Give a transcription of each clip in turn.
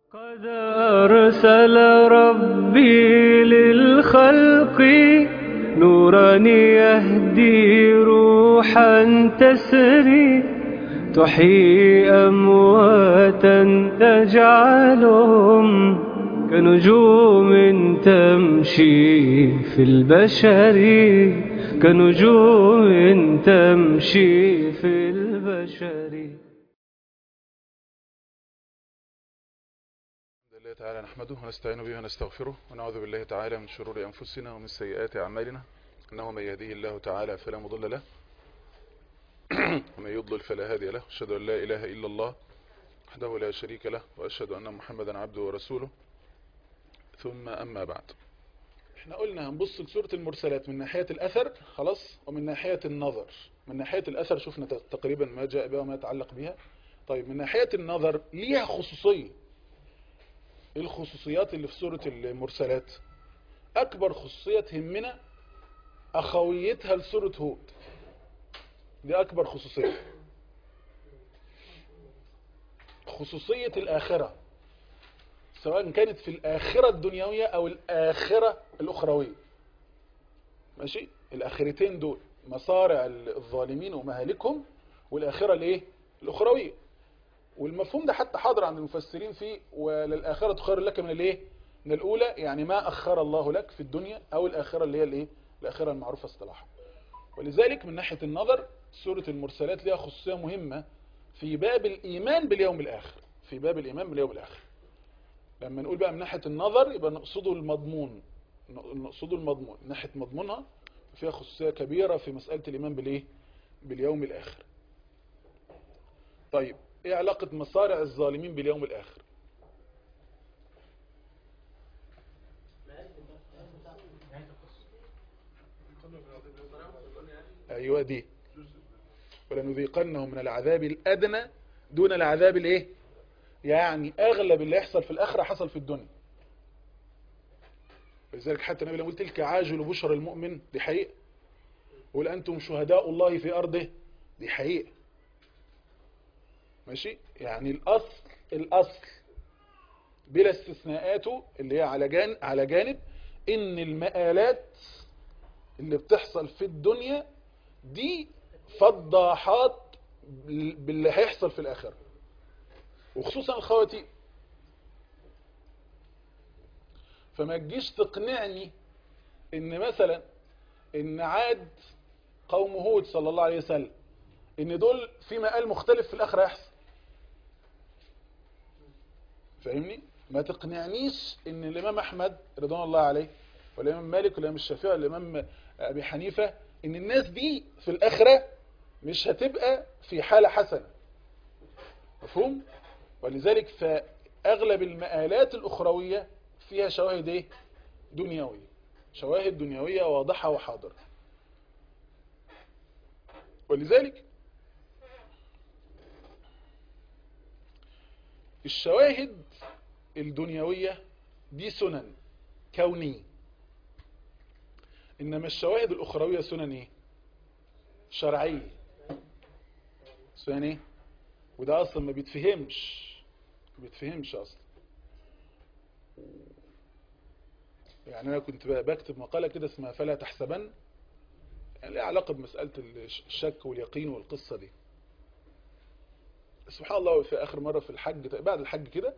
قد أرسل ربي للخلق نورا يهدي روحا تسري تحيي أمواتا تجعلهم كنجوم تمشي في البشر كنجوم تمشي في البشر الحمد لله تعالى نحمده ونستعين به ونستغفره ونعوذ بالله تعالى من شرور أنفسنا ومن سيئات أعمالنا إنه من يهديه الله تعالى فلا مضل له ومن يضلل فلا هادي له أشهد أن لا إله إلا الله وحده لا شريك له وأشهد أن محمدا عبده ورسوله ثم أما بعد احنا قلنا هنبص لسورة المرسلات من ناحية الأثر خلاص ومن ناحية النظر من ناحية الأثر شفنا تقريبا ما جاء بها وما يتعلق بها طيب من ناحية النظر ليها خصوصية ايه الخصوصيات اللي في سورة المرسلات اكبر خصوصية تهمنا اخويتها لسورة هود دي اكبر خصوصية خصوصية الاخرة سواء كانت في الاخرة الدنيوية او الاخرة الاخروية ماشي الاخرتين دول مصارع الظالمين ومهالكهم والاخرة الايه الاخروية والمفهوم ده حتى حاضر عند المفسرين فيه وللآخرة خير لك من الايه من الأولى يعني ما أخر الله لك في الدنيا أو الآخرة اللي هي الايه الآخرة المعروفة اصطلاحا ولذلك من ناحية النظر سورة المرسلات لها خصوصية مهمة في باب الإيمان باليوم الآخر في باب الإيمان باليوم الآخر لما نقول بقى من ناحية النظر يبقى نقصده المضمون نقصده المضمون من ناحية مضمونها فيها خصوصية كبيرة في مسألة الإيمان بالإيه باليوم الآخر طيب ايه علاقة مصارع الظالمين باليوم الاخر ايوه دي ولنذيقنهم من العذاب الادنى دون العذاب الايه يعني اغلب اللي يحصل في الاخره حصل في الدنيا لذلك حتى النبي لما قلت تلك عاجل بشر المؤمن دي حقيقه قل انتم شهداء الله في ارضه دي حقيقه ماشي يعني الأصل الأصل بلا استثناءاته اللي هي على جانب, على جانب إن المآلات اللي بتحصل في الدنيا دي فضاحات باللي هيحصل في الآخرة وخصوصا الخواتيم فما تجيش تقنعني ان مثلا ان عاد قوم هود صلى الله عليه وسلم ان دول في مقال مختلف في الاخره يحصل فاهمني ما تقنعنيش ان الامام احمد رضوان الله عليه والامام مالك والامام الشافعي والامام ابي حنيفه ان الناس دي في الاخره مش هتبقى في حاله حسنه مفهوم ولذلك فاغلب المآلات الاخرويه فيها شواهد ايه دنيويه شواهد دنيويه واضحه وحاضره ولذلك الشواهد الدنيوية دي سنن كونية إنما الشواهد الأخروية سنن إيه؟ شرعية سنن إيه؟ وده أصلا ما بيتفهمش ما بيتفهمش أصلا يعني أنا كنت بكتب مقالة كده اسمها فلا تحسبن يعني لها علاقة بمسألة الشك واليقين والقصة دي سبحان الله في آخر مرة في الحج بعد الحج كده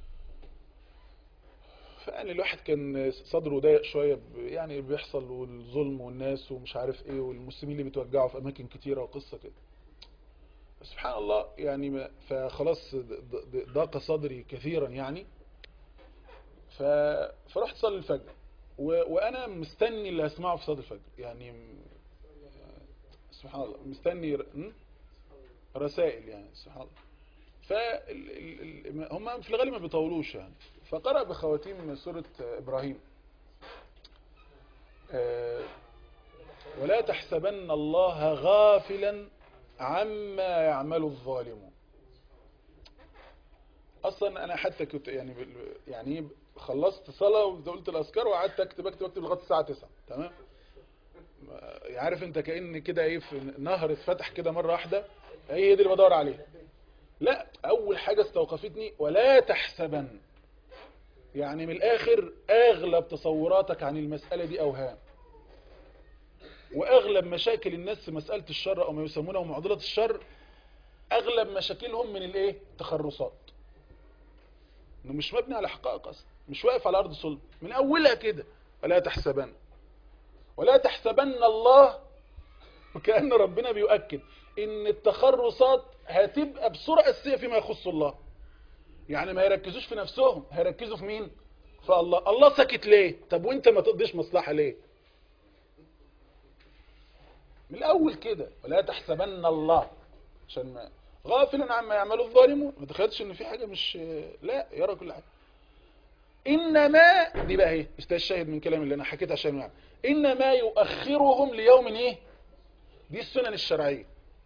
فيعني الواحد كان صدره ضيق شوية يعني بيحصل والظلم والناس ومش عارف ايه والمسلمين اللي بيتوجعوا في أماكن كتيرة وقصة كده سبحان الله يعني فخلاص ضاق صدري كثيرا يعني فرحت صلي الفجر وأنا مستني اللي هسمعه في صلاة الفجر يعني سبحان الله مستني رسائل يعني سبحان الله فهم في الغالب ما بيطولوش يعني فقرأ بخواتيم سورة إبراهيم ولا تحسبن الله غافلا عما يعمل الظالمون اصلا انا حتى كنت يعني يعني خلصت صلاة وقلت الاذكار وقعدت اكتب اكتب اكتب لغايه الساعه 9 تمام عارف انت كأن كده ايه في نهر اتفتح كده مرة واحدة هي دي اللي بدور عليها لا اول حاجة استوقفتني ولا تحسبن يعني من الاخر اغلب تصوراتك عن المسألة دي اوهام واغلب مشاكل الناس في مسألة الشر او ما يسمونه معضلة الشر اغلب مشاكلهم من الايه تخرصات انه مش مبني على حقائق اصلا مش واقف على ارض صلب من اولها كده ولا تحسبن ولا تحسبن الله وكأن ربنا بيؤكد ان التخرصات هتبقى بصورة اساسية فيما يخص الله يعني ما يركزوش في نفسهم هيركزوا في مين في الله الله سكت ليه طب وانت ما تقضيش مصلحة ليه من الاول كده ولا تحسبن الله عشان ما غافل عما يعمل الظالمون ما تخيلش ان في حاجة مش لا يرى كل حاجة انما دي بقى ايه الشاهد من كلام اللي انا حكيت عشان يعني انما يؤخرهم ليوم ايه دي السنن الشرعية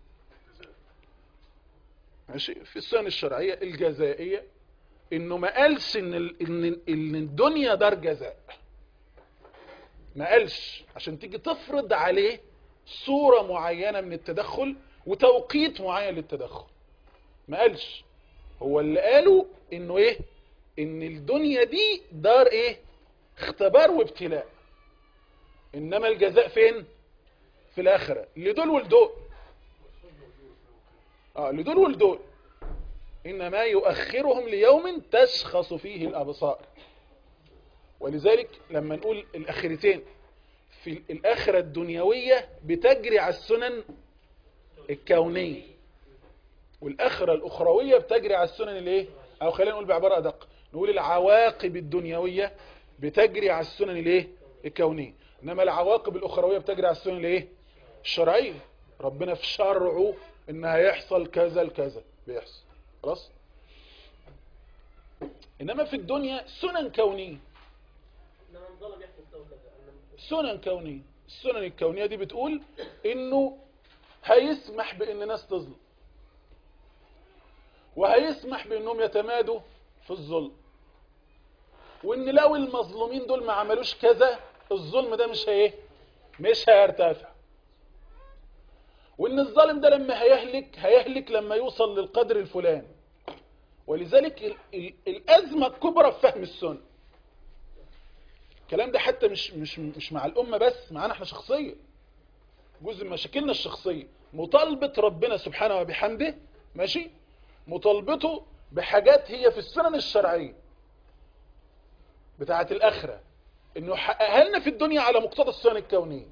ماشي في السنن الشرعية الجزائية انه ما قالش ان ال- ان ان الدنيا دار جزاء ما قالش عشان تيجي تفرض عليه صورة معينة من التدخل وتوقيت معين للتدخل ما قالش هو اللي قاله انه ايه ان الدنيا دي دار ايه اختبار وابتلاء انما الجزاء فين في الاخرة لدول ولدول اه لدول ولدول انما يؤخرهم ليوم تشخص فيه الابصار ولذلك لما نقول الاخرتين في الاخرة الدنيوية بتجري على السنن الكونية والاخرة الاخروية بتجري على السنن الايه او خلينا نقول بعبارة ادق نقول العواقب الدنيوية بتجري على السنن الايه الكونية انما العواقب الاخروية بتجري على السنن الايه الشرعية ربنا في شرعه ان هيحصل كذا لكذا بيحصل خلاص انما في الدنيا سنن كونية انما الظلم يحكم له كذا أن- سنن كونية السنن الكونية دي بتقول انه هيسمح بان ناس تظلم وهيسمح بانهم يتمادوا في الظلم وان لو المظلومين دول ما عملوش كذا الظلم ده مش هي مش هيرتفع وان الظالم ده لما هيهلك هيهلك لما يوصل للقدر الفلاني ولذلك ال ال الازمه الكبرى في فهم السنه الكلام ده حتى مش مش مش مع الامه بس معانا احنا شخصيا جزء من مشاكلنا الشخصيه مطالبه ربنا سبحانه وبحمده ماشي مطالبته بحاجات هي في السنن الشرعيه بتاعه الاخره انه يحققها لنا في الدنيا على مقتضى السنن الكونيه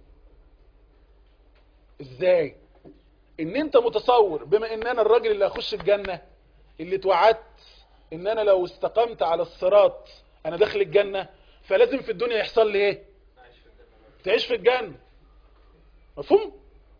ازاي ان انت متصور بما ان انا الراجل اللي هخش الجنه اللي اتوعدت ان انا لو استقمت على الصراط انا داخل الجنه فلازم في الدنيا يحصل لي ايه تعيش في الجنه مفهوم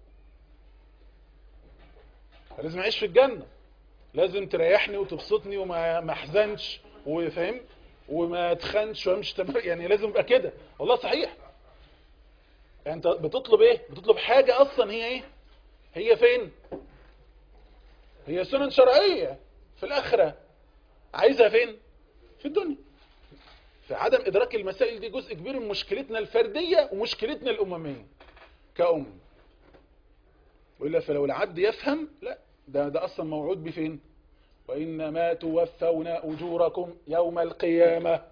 لازم اعيش في الجنه لازم تريحني وتبسطني وما ما احزنش وفاهم وما اتخنش وامشي تمام يعني لازم ابقى كده والله صحيح يعني انت بتطلب ايه بتطلب حاجه اصلا هي ايه هي فين هي سنن شرعيه في الاخره عايزها فين في الدنيا فعدم ادراك المسائل دي جزء كبير من مشكلتنا الفرديه ومشكلتنا الامميه كأم وإلا فلو العبد يفهم لا ده ده أصلا موعود بفين وإنما توفون أجوركم يوم القيامة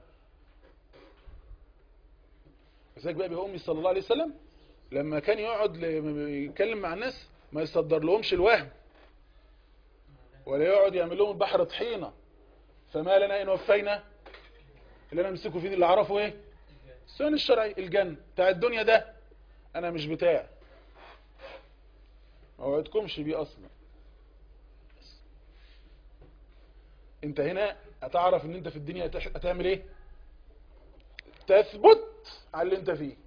ذلك بقى بأمي صلى الله عليه وسلم لما كان يقعد ل- يتكلم مع الناس ما يصدر لهمش الوهم ولا يقعد يعمل لهم البحر طحينة فما لنا إن وفينا اللي أنا مسكه فيه اللي أعرفه إيه السنن الشرعي الجنة بتاع الدنيا ده أنا مش بتاع ما وعدكمش بيه أصلا انت هنا هتعرف ان انت في الدنيا هتح- هتعمل ايه تثبت على اللي انت فيه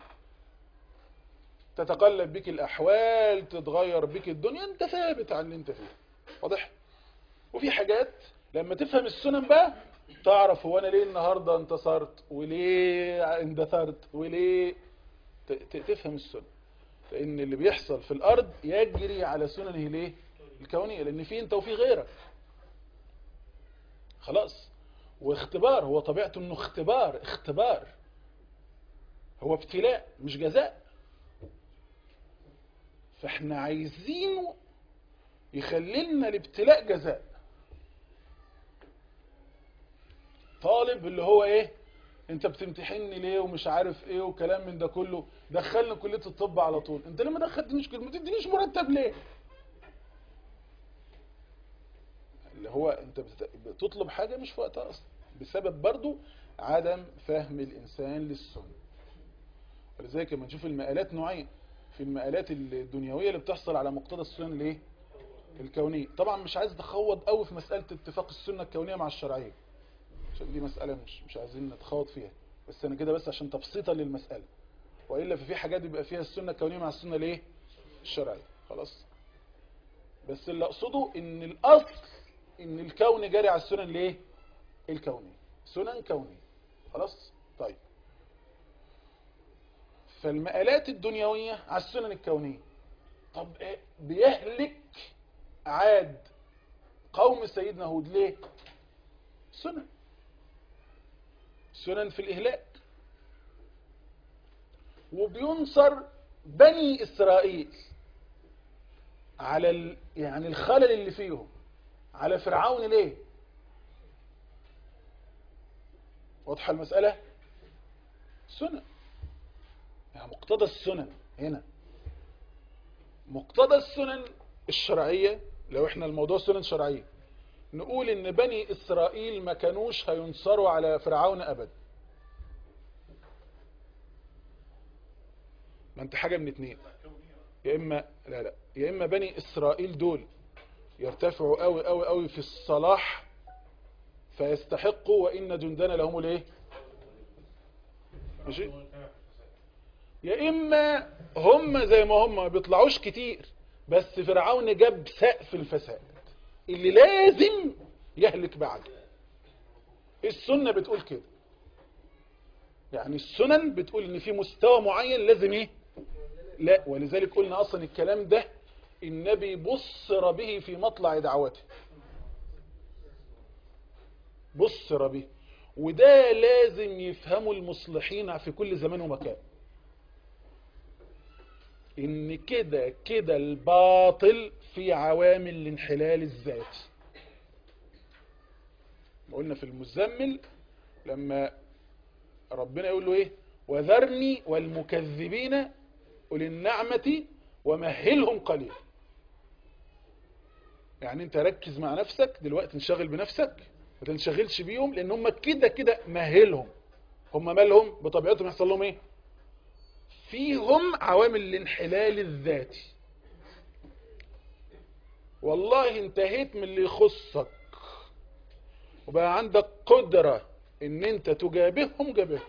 تتقلب بك الاحوال تتغير بك الدنيا انت ثابت على اللي انت فيه واضح وفي حاجات لما تفهم السنن بقى تعرف هو انا ليه النهاردة انتصرت وليه اندثرت وليه ت- ت- تفهم السنن لان اللي بيحصل في الارض يجري على سننه ليه الكونية لان في انت وفي غيرك خلاص واختبار هو طبيعته انه اختبار اختبار هو ابتلاء مش جزاء فاحنا عايزينه يخلي لنا الابتلاء جزاء طالب اللي هو ايه انت بتمتحني ليه ومش عارف ايه وكلام من ده كله دخلني كليه الطب على طول انت ليه ما دخلتنيش كده ما تدينيش مرتب ليه اللي هو انت بت- بتطلب حاجه مش في وقتها اصلا بسبب برضو عدم فهم الانسان للسنه ولذلك لما نشوف المقالات نوعين في المقالات الدنيويه اللي بتحصل على مقتضى السنن الايه الكونيه طبعا مش عايز اتخوض قوي في مساله اتفاق السنه الكونيه مع الشرعيه عشان دي مساله مش مش عايزين نتخوض فيها بس انا كده بس عشان تبسيطا للمساله والا في في حاجات بيبقى فيها السنه الكونيه مع السنه الايه الشرعيه خلاص بس اللي اقصده ان الاصل ان الكون جاري على السنن الايه الكونيه سنن كونيه خلاص طيب فالمقالات الدنيويه على السنن الكونيه طب إيه؟ بيهلك عاد قوم سيدنا هود ليه سنن سنن في الإهلاك وبينصر بني إسرائيل على ال... يعني الخلل اللي فيهم على فرعون ليه واضحة المسألة سنن يعني مقتضى السنن هنا مقتضى السنن الشرعية لو احنا الموضوع سنن شرعية نقول ان بني اسرائيل ما كانوش هينصروا على فرعون ابدا ما انت حاجة من اتنين يا اما لا لا يا اما بني اسرائيل دول يرتفعوا قوي قوي قوي في الصلاح فيستحقوا وان جندنا لهم الايه ماشي يا اما هم زي ما هم ما بيطلعوش كتير بس فرعون جاب سقف الفساد اللي لازم يهلك بعده السنة بتقول كده يعني السنن بتقول ان في مستوى معين لازم ايه لا ولذلك قلنا اصلا الكلام ده النبي بصر به في مطلع دعوته بصر به وده لازم يفهمه المصلحين في كل زمان ومكان ان كده كده الباطل في عوامل الانحلال الذاتي قلنا في المزمل لما ربنا يقول له ايه وذرني والمكذبين أولي النعمة ومهلهم قليلا يعني انت ركز مع نفسك دلوقتي انشغل بنفسك ما تنشغلش بيهم لان هم كده كده مهلهم هم مالهم بطبيعتهم يحصل لهم ايه فيهم عوامل الانحلال الذاتي والله انتهيت من اللي يخصك وبقى عندك قدرة ان انت تجابههم جابههم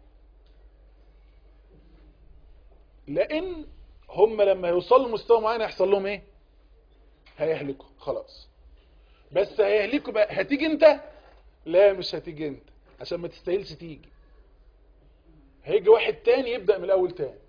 لان هم لما يوصلوا لمستوى معين هيحصل لهم ايه هيهلكوا خلاص بس هيهلكوا بقى هتيجي انت لا مش هتيجي انت عشان ما تستاهلش تيجي هيجي واحد تاني يبدأ من الاول تاني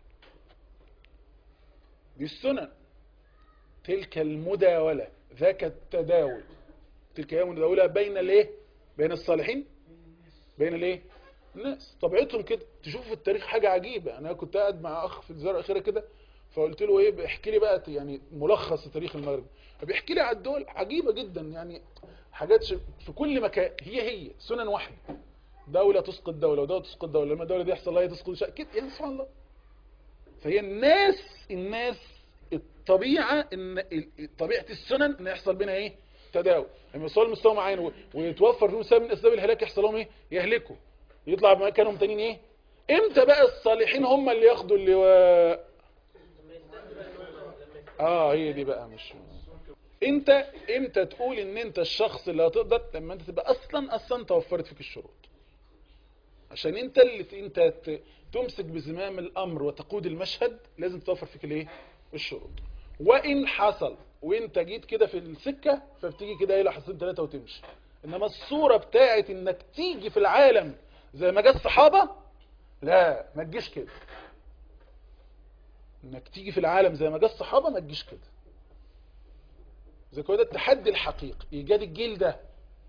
دي السنن تلك المداولة ذاك التداول تلك هي مداولة بين الايه بين الصالحين بين الايه الناس طبيعتهم كده تشوف في التاريخ حاجة عجيبة انا كنت قاعد مع اخ في الزيارة الاخيرة كده فقلت له ايه بيحكي لي بقى يعني ملخص تاريخ المغرب بيحكي لي على الدول عجيبة جدا يعني حاجات ش- في كل مكان هي هي سنن واحدة دولة تسقط دولة ودولة تسقط دولة لما الدولة دي يحصل لها تسقط شيء كده يعني سبحان الله فهي الناس الناس الطبيعة ان ال- طبيعة السنن ان يحصل بينها ايه تداول لما يوصلوا لمستوى معين و- ويتوفر فيهم سبب من اسباب الهلاك يحصل لهم ايه يهلكوا يطلع بمكانهم تانيين ايه امتى بقى الصالحين هم اللي ياخدوا اللواء اه هي دي بقى مش انت امتى تقول ان انت الشخص اللي هتقدر لما انت تبقى اصلا اصلا توفرت فيك الشروط عشان انت اللي ت- انت ت- تمسك بزمام الامر وتقود المشهد لازم توفر فيك الايه الشروط وان حصل وانت جيت كده في السكة فبتيجي كده ايه لحظتين ثلاثة وتمشي انما الصورة بتاعت انك تيجي في العالم زي ما جه الصحابة لا ما تجيش كده انك تيجي في العالم زي ما جه الصحابة ما تجيش كده زي كده التحدي الحقيقي ايجاد الجيل ده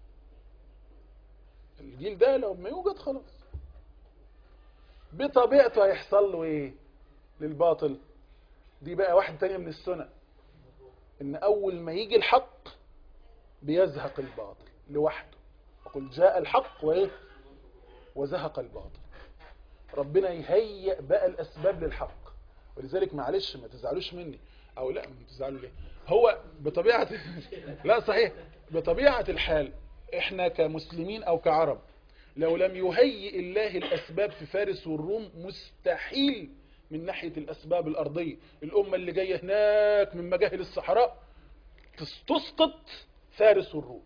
الجيل ده لو ما يوجد خلاص بطبيعته هيحصل له ايه للباطل دي بقى واحد تانية من السنة ان اول ما يجي الحق بيزهق الباطل لوحده قل جاء الحق وايه وزهق الباطل ربنا يهيئ بقى الاسباب للحق ولذلك معلش ما تزعلوش مني او لا ما تزعلوا ليه هو بطبيعه لا صحيح بطبيعه الحال احنا كمسلمين او كعرب لو لم يهيئ الله الاسباب في فارس والروم مستحيل من ناحيه الاسباب الارضيه الامه اللي جايه هناك من مجاهل الصحراء تس- تسقط فارس والروم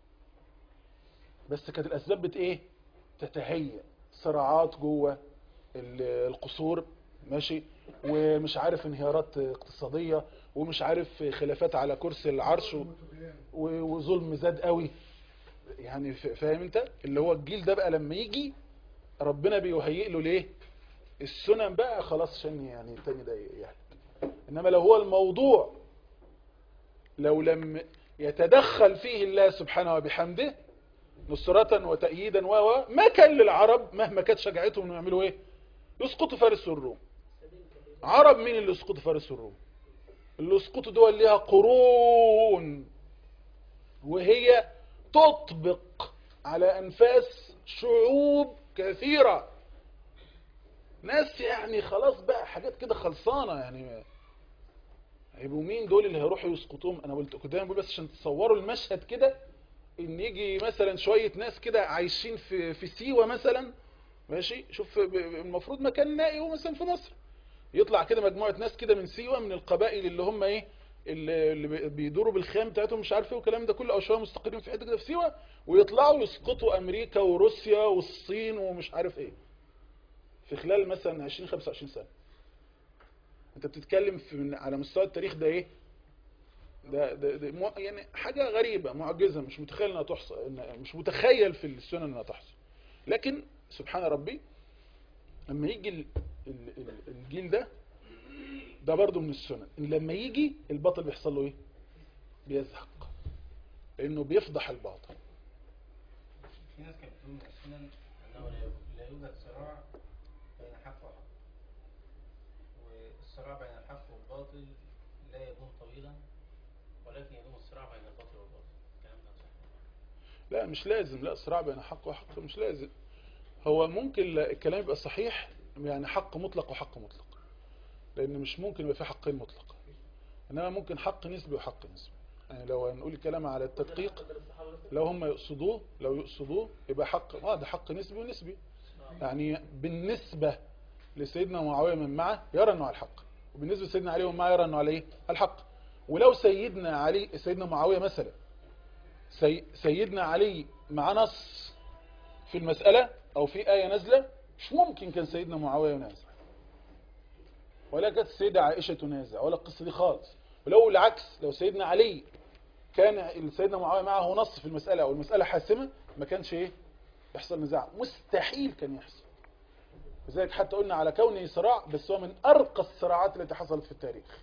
بس كانت الاسباب بت ايه تتهيأ صراعات جوه ال- القصور ماشي ومش عارف انهيارات اقتصادية ومش عارف خلافات على كرسي العرش و- و- وظلم زاد قوي يعني ف- فاهم انت اللي هو الجيل ده بقى لما يجي ربنا بيهيئ له ليه السنن بقى خلاص عشان يعني التاني ده يهلك انما لو هو الموضوع لو لم يتدخل فيه الله سبحانه وبحمده نصرة وتأييدا و و ما كان للعرب مهما كانت شجاعتهم انهم يعملوا ايه يسقطوا فارس والروم عرب مين اللي يسقطوا فارس والروم اللي يسقطوا دول ليها قرون وهي تطبق على أنفاس شعوب كثيرة ناس يعني خلاص بقى حاجات كده خلصانة يعني هيبقوا مين دول اللي هيروحوا يسقطوهم انا قلت كنت دايما بقول بس عشان تصوروا المشهد كده ان يجي مثلا شوية ناس كده عايشين في في سيوة مثلا ماشي شوف ب- ب- المفروض مكان نائي هو مثلا في مصر يطلع كده مجموعة ناس كده من سيوة من القبائل اللي هم ايه اللي اللي بي- بيدوروا بالخيام بتاعتهم مش عارف ايه والكلام ده كله او شويه مستقرين في حته كده في سيوة ويطلعوا يسقطوا امريكا وروسيا والصين ومش عارف ايه في خلال مثلا 20 25 سنة انت بتتكلم في من على مستوى التاريخ ده ايه ده, ده, ده مو- يعني حاجة غريبة معجزة مش متخيل انها تحصل إن- مش متخيل في السنن انها تحصل لكن سبحان ربي لما يجي ال- ال- ال- الجيل ده ده برضو من السنن إن لما يجي الباطل بيحصل له ايه بيزهق لانه بيفضح الباطل في ناس كانت بتقول من السنن انه لا لا يوجد صراع بين الحق والحق والصراع بين الحق والباطل لا يكون طويلا ولكن يدوم الصراع بين الباطل والباطل الكلام ده صح لا مش لازم لا صراع بين حق وحق مش لازم هو ممكن لا- الكلام يبقى صحيح يعني حق مطلق وحق مطلق لان مش ممكن يبقى في حقين مطلق انما ممكن حق نسبي وحق نسبي يعني لو هنقول الكلام على التدقيق لو هم يقصدوه لو يقصدوه يبقى حق اه ده حق نسبي ونسبي يعني بالنسبة لسيدنا معاوية من معه يرى انه على الحق وبالنسبة لسيدنا علي ومن معه يرى انه على ايه الحق ولو سيدنا علي سيدنا معاوية مثلا سي سيدنا علي مع نص في المسألة او في آية نازلة مش ممكن كان سيدنا معاوية ينازع ولا كانت السيدة عائشة تنازع ولا القصة دي خالص ولو العكس لو سيدنا علي كان سيدنا معاوية معه نص في المسألة او المسألة حاسمة ما كانش ايه يحصل نزاع مستحيل كان يحصل لذلك حتى قلنا على كونه صراع بس هو من أرقى الصراعات التي حصلت في التاريخ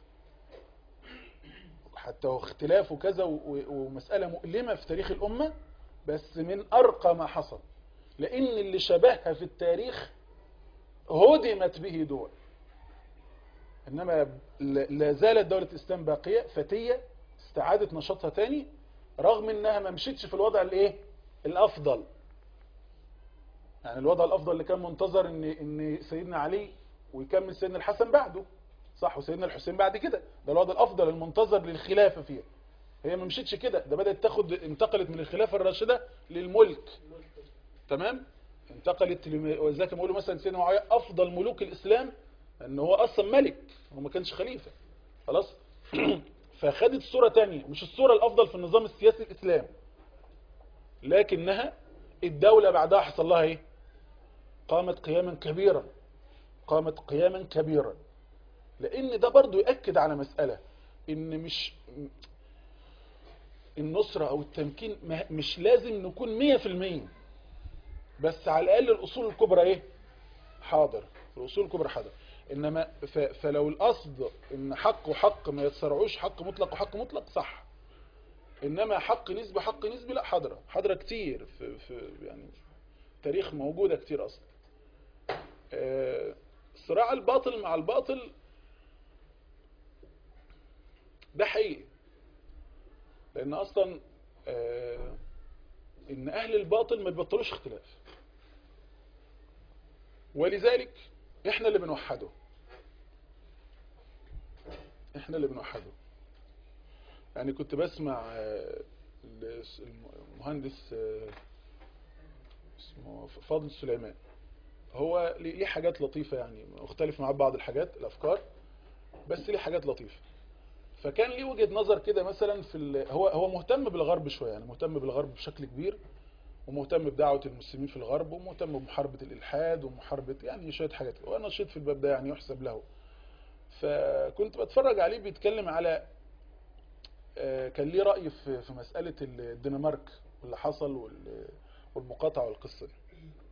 حتى هو اختلاف وكذا و- و- ومسألة مؤلمة في تاريخ الأمة بس من أرقى ما حصل لأن اللي شبهها في التاريخ هدمت به دول إنما ل- لا زالت دولة الإسلام باقية فتية استعادت نشاطها تاني رغم إنها ما مشيتش في الوضع الإيه الأفضل يعني الوضع الافضل اللي كان منتظر ان ان سيدنا علي ويكمل سيدنا الحسن بعده صح وسيدنا الحسين بعد كده ده الوضع الافضل المنتظر للخلافه فيها هي ما مشيتش كده ده بدات تاخد انتقلت من الخلافه الراشده للملك تمام انتقلت لم- وذاك ما يقولوا مثلا سيدنا معاويه افضل ملوك الاسلام ان هو اصلا ملك هو ما كانش خليفه خلاص فخدت صوره تانية مش الصوره الافضل في النظام السياسي الاسلامي لكنها الدولة بعدها حصل لها ايه قامت قياما كبيرا قامت قياما كبيرا لان ده برضو يأكد على مسألة ان مش النصرة او التمكين ما- مش لازم نكون مية في المية بس على الاقل الاصول الكبرى ايه حاضر الاصول الكبرى حاضر انما ف- فلو القصد ان حق وحق ما يتصارعوش حق مطلق وحق مطلق صح انما حق نسبي حق نسبي لا حاضره حاضره كتير في, في يعني تاريخ موجوده كتير اصلا آه، صراع الباطل مع الباطل ده حقيقي لان اصلا آه، ان اهل الباطل ما بيبطلوش اختلاف ولذلك احنا اللي بنوحده احنا اللي بنوحده يعني كنت بسمع آه، الس- المهندس آه، اسمه فاضل سليمان هو ليه ليه حاجات لطيفة يعني مختلف معاه بعض الحاجات الأفكار بس ليه حاجات لطيفة فكان ليه وجهة نظر كده مثلا في ال... هو هو مهتم بالغرب شوية يعني مهتم بالغرب بشكل كبير ومهتم بدعوة المسلمين في الغرب ومهتم بمحاربة الإلحاد ومحاربة يعني شوية حاجات كده. وأنا نشيط في الباب ده يعني يحسب له فكنت بتفرج عليه بيتكلم على آه، كان ليه رأي في في مسألة الدنمارك واللي حصل وال- والمقاطعة والقصة دي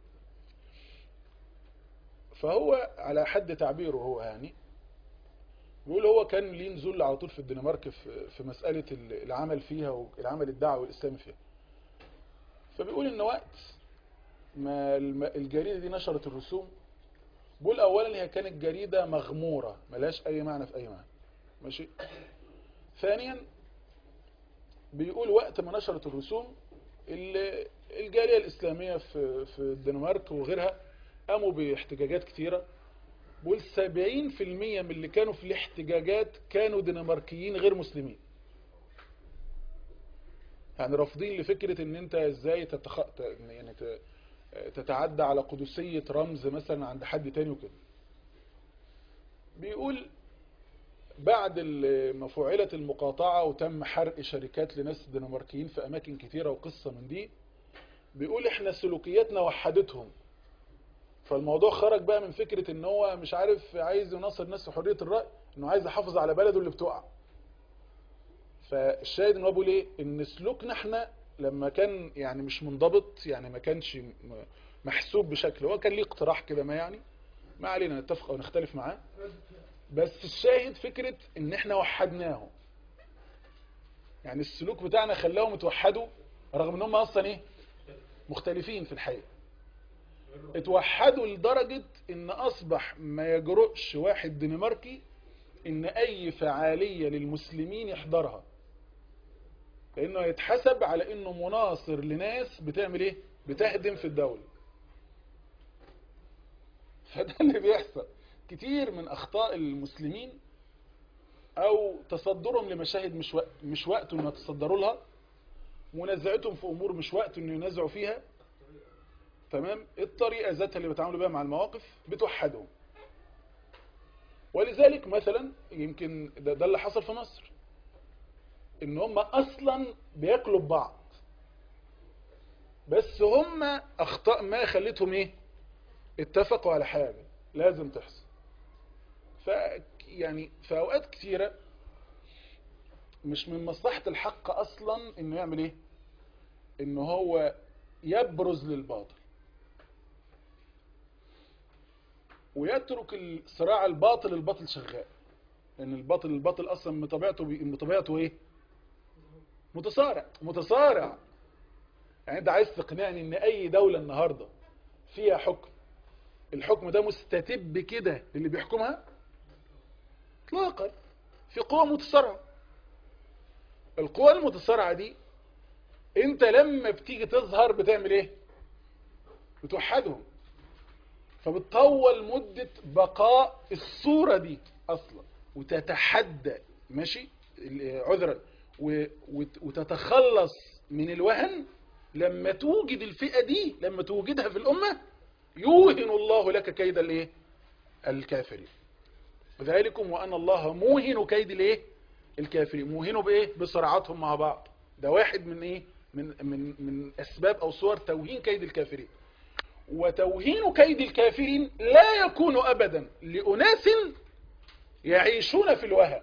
فهو على حد تعبيره هو يعني بيقول هو كان ليه نزول على طول في الدنمارك في في مسألة العمل فيها والعمل الدعوي الإسلامي فيها فبيقول إن وقت ما الم- الجريدة دي نشرت الرسوم بيقول أولا هي كانت جريدة مغمورة ملهاش أي معنى في أي معنى ماشي ثانيا بيقول وقت ما نشرت الرسوم ال- الجالية الإسلامية في في الدنمارك وغيرها قاموا باحتجاجات كتيرة بيقول 70% من اللي كانوا في الاحتجاجات كانوا دنماركيين غير مسلمين يعني رافضين لفكرة ان انت ازاي تتخ... ت- يعني ت... تتعدى على قدسية رمز مثلا عند حد تاني وكده بيقول بعد ال- ما فعلت المقاطعة وتم حرق شركات لناس دنماركيين في أماكن كتيرة وقصة من دي بيقول احنا سلوكياتنا وحدتهم فالموضوع خرج بقى من فكرة ان هو مش عارف عايز يناصر الناس في حرية الرأي انه عايز يحافظ على بلده اللي بتقع فالشاهد ان هو بيقول ايه ان سلوكنا احنا لما كان يعني مش منضبط يعني ما كانش م- محسوب بشكل هو كان ليه اقتراح كده ما يعني ما علينا نتفق او نختلف معاه بس الشاهد فكرة ان احنا وحدناهم يعني السلوك بتاعنا خلاهم يتوحدوا رغم ان هم اصلا ايه مختلفين في الحقيقة اتوحدوا لدرجة ان اصبح ما يجرؤش واحد دنماركي ان اي فعالية للمسلمين يحضرها لانه يتحسب على انه مناصر لناس بتعمل ايه بتهدم في الدولة فده اللي بيحصل كتير من اخطاء المسلمين او تصدرهم لمشاهد مش وقت مش وقته ان يتصدروا لها منازعتهم في امور مش وقته انه ينازعوا فيها تمام الطريقة ذاتها اللي بيتعاملوا بيها مع المواقف بتوحدهم ولذلك مثلا يمكن ده, ده اللي حصل في مصر ان هم اصلا بياكلوا ببعض بس هم اخطاء ما خلتهم ايه اتفقوا على حاجة لازم تحصل ف يعني في اوقات كتيرة مش من مصلحة الحق اصلا انه يعمل ايه ان هو يبرز للباطل ويترك الصراع الباطل الباطل شغال لان الباطل الباطل اصلا من طبيعته بي... من طبيعته ايه متصارع متصارع يعني انت عايز تقنعني ان اي دولة النهاردة فيها حكم الحكم ده مستتب كده للي بيحكمها اطلاقا في قوة متصارعة القوة المتصارعة دي انت لما بتيجي تظهر بتعمل ايه بتوحدهم فبتطول مدة بقاء الصورة دي اصلا وتتحدى ماشي ال- عذرا و- وت- وتتخلص من الوهن لما توجد الفئة دي لما توجدها في الأمة يوهن الله لك كيد الايه الكافرين ذلكم وأن الله موهن كيد الايه الكافرين موهنوا بايه بصراعاتهم مع بعض ده واحد من ايه من من من اسباب او صور توهين كيد الكافرين وتوهين كيد الكافرين لا يكون ابدا لاناس يعيشون في الوهن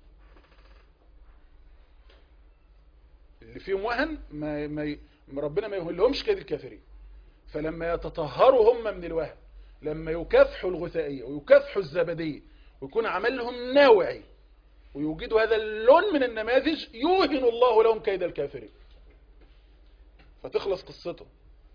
اللي فيهم وهن ما ما ي- ربنا ما يهون لهمش كيد الكافرين فلما يتطهروا هم من الوهن لما يكافحوا الغثائية ويكافحوا الزبدية ويكون عملهم نوعي ويوجدوا هذا اللون من النماذج يوهن الله لهم كيد الكافرين فتخلص قصتهم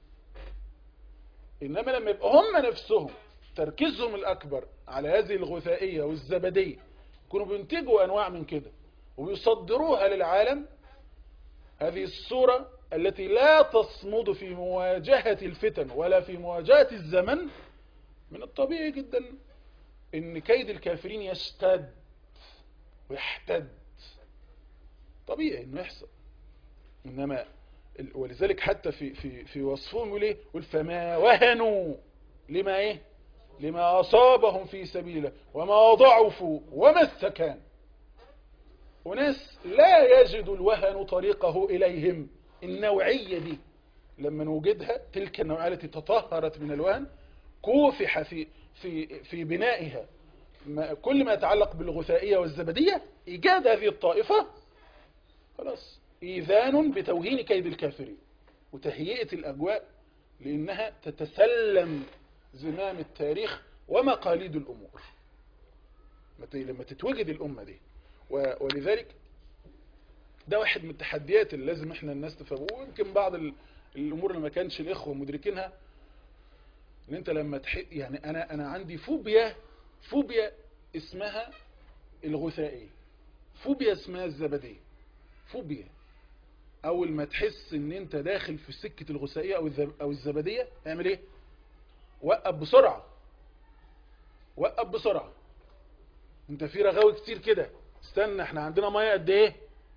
إنما لما يبقى هم نفسهم تركيزهم الأكبر على هذه الغثائية والزبدية يكونوا بينتجوا أنواع من كده ويصدروها للعالم هذه الصورة التي لا تصمد في مواجهة الفتن ولا في مواجهة الزمن من الطبيعي جدا ان كيد الكافرين يشتد ويحتد طبيعي انه يحصل انما ال- ولذلك حتى في في في وصفهم يقول ايه يقول فما وهنوا لما ايه لما اصابهم في سبيله وما ضعفوا وما استكانوا وناس لا يجد الوهن طريقه إليهم النوعية دي لما نوجدها تلك النوعية التي تطهرت من الوهن كوفح في في في بنائها ما كل ما يتعلق بالغثائية والزبدية إيجاد هذه الطائفة خلاص إيذان بتوهين كيد الكافرين وتهيئة الأجواء لأنها تتسلم زمام التاريخ ومقاليد الأمور مت- لما تتوجد الأمة دي و- ولذلك ده واحد من التحديات اللي لازم احنا الناس تفهموه ويمكن بعض ال- الامور اللي ما كانش الاخوه مدركينها ان انت لما تح... يعني انا انا عندي فوبيا فوبيا اسمها الغثائيه فوبيا اسمها الزبديه فوبيا اول ما تحس ان انت داخل في سكه الغثائيه او الذب... او الزبديه اعمل ايه وقف بسرعه وقف بسرعه انت في رغاوي كتير كده استنى احنا عندنا ميه قد ايه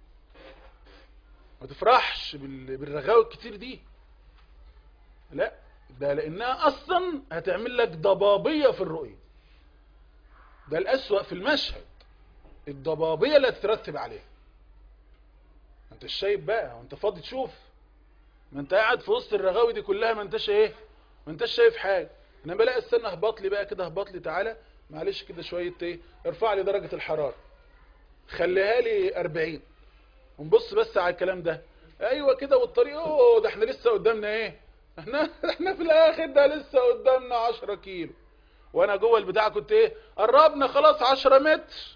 ما تفرحش بال- بالرغاوي الكتير دي لا ده لانها اصلا هتعمل لك ضبابيه في الرؤيه ده الاسوأ في المشهد الضبابيه اللي هتترتب عليها ما انت شايف بقى وانت فاضي تشوف ما انت قاعد في وسط الرغاوي دي كلها ما انتش ايه ما انتش شايف حاجه انا بلاقي استنى اهبط لي بقى كده اهبط لي تعالى معلش كده شويه ايه ارفع لي درجه الحراره خليها لي 40 ونبص بس على الكلام ده ايوه كده والطريق اوه ده احنا لسه قدامنا ايه احنا احنا في الاخر ده لسه قدامنا 10 كيلو وانا جوه البتاع كنت ايه قربنا خلاص 10 متر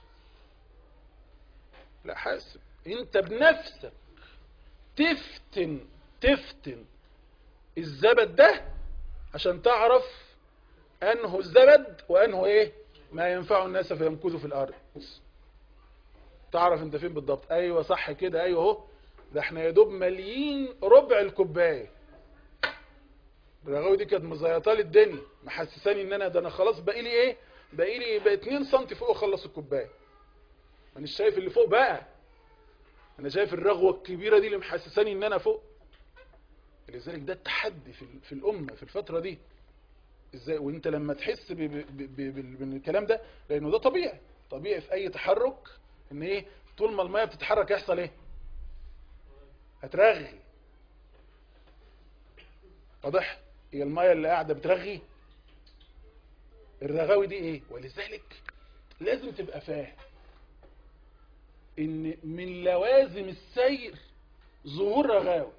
لا حاسب انت بنفسك تفتن تفتن الزبد ده عشان تعرف انه الزبد وانه ايه ما ينفع الناس فيمكثوا في الارض تعرف انت فين بالضبط ايوه صح كده ايوه اهو ده احنا يا دوب ماليين ربع الكوبايه الرغاوي دي كانت مزيطه لي الدنيا محسساني ان انا ده انا خلاص باقي لي ايه باقي لي بقى 2 سم فوق اخلص الكوبايه مانيش شايف اللي فوق بقى انا شايف الرغوه الكبيره دي اللي محسساني ان انا فوق لذلك ده التحدي في ال- في الامه في الفتره دي ازاي وانت لما تحس ب- ب- ب- ب- بالكلام ده لانه ده طبيعي طبيعي في اي تحرك ان ايه طول ما الميه بتتحرك يحصل ايه هترغي واضح هي الميه اللي قاعده بترغي الرغاوي دي ايه ولذلك لازم تبقى فاهم ان من لوازم السير ظهور رغاوي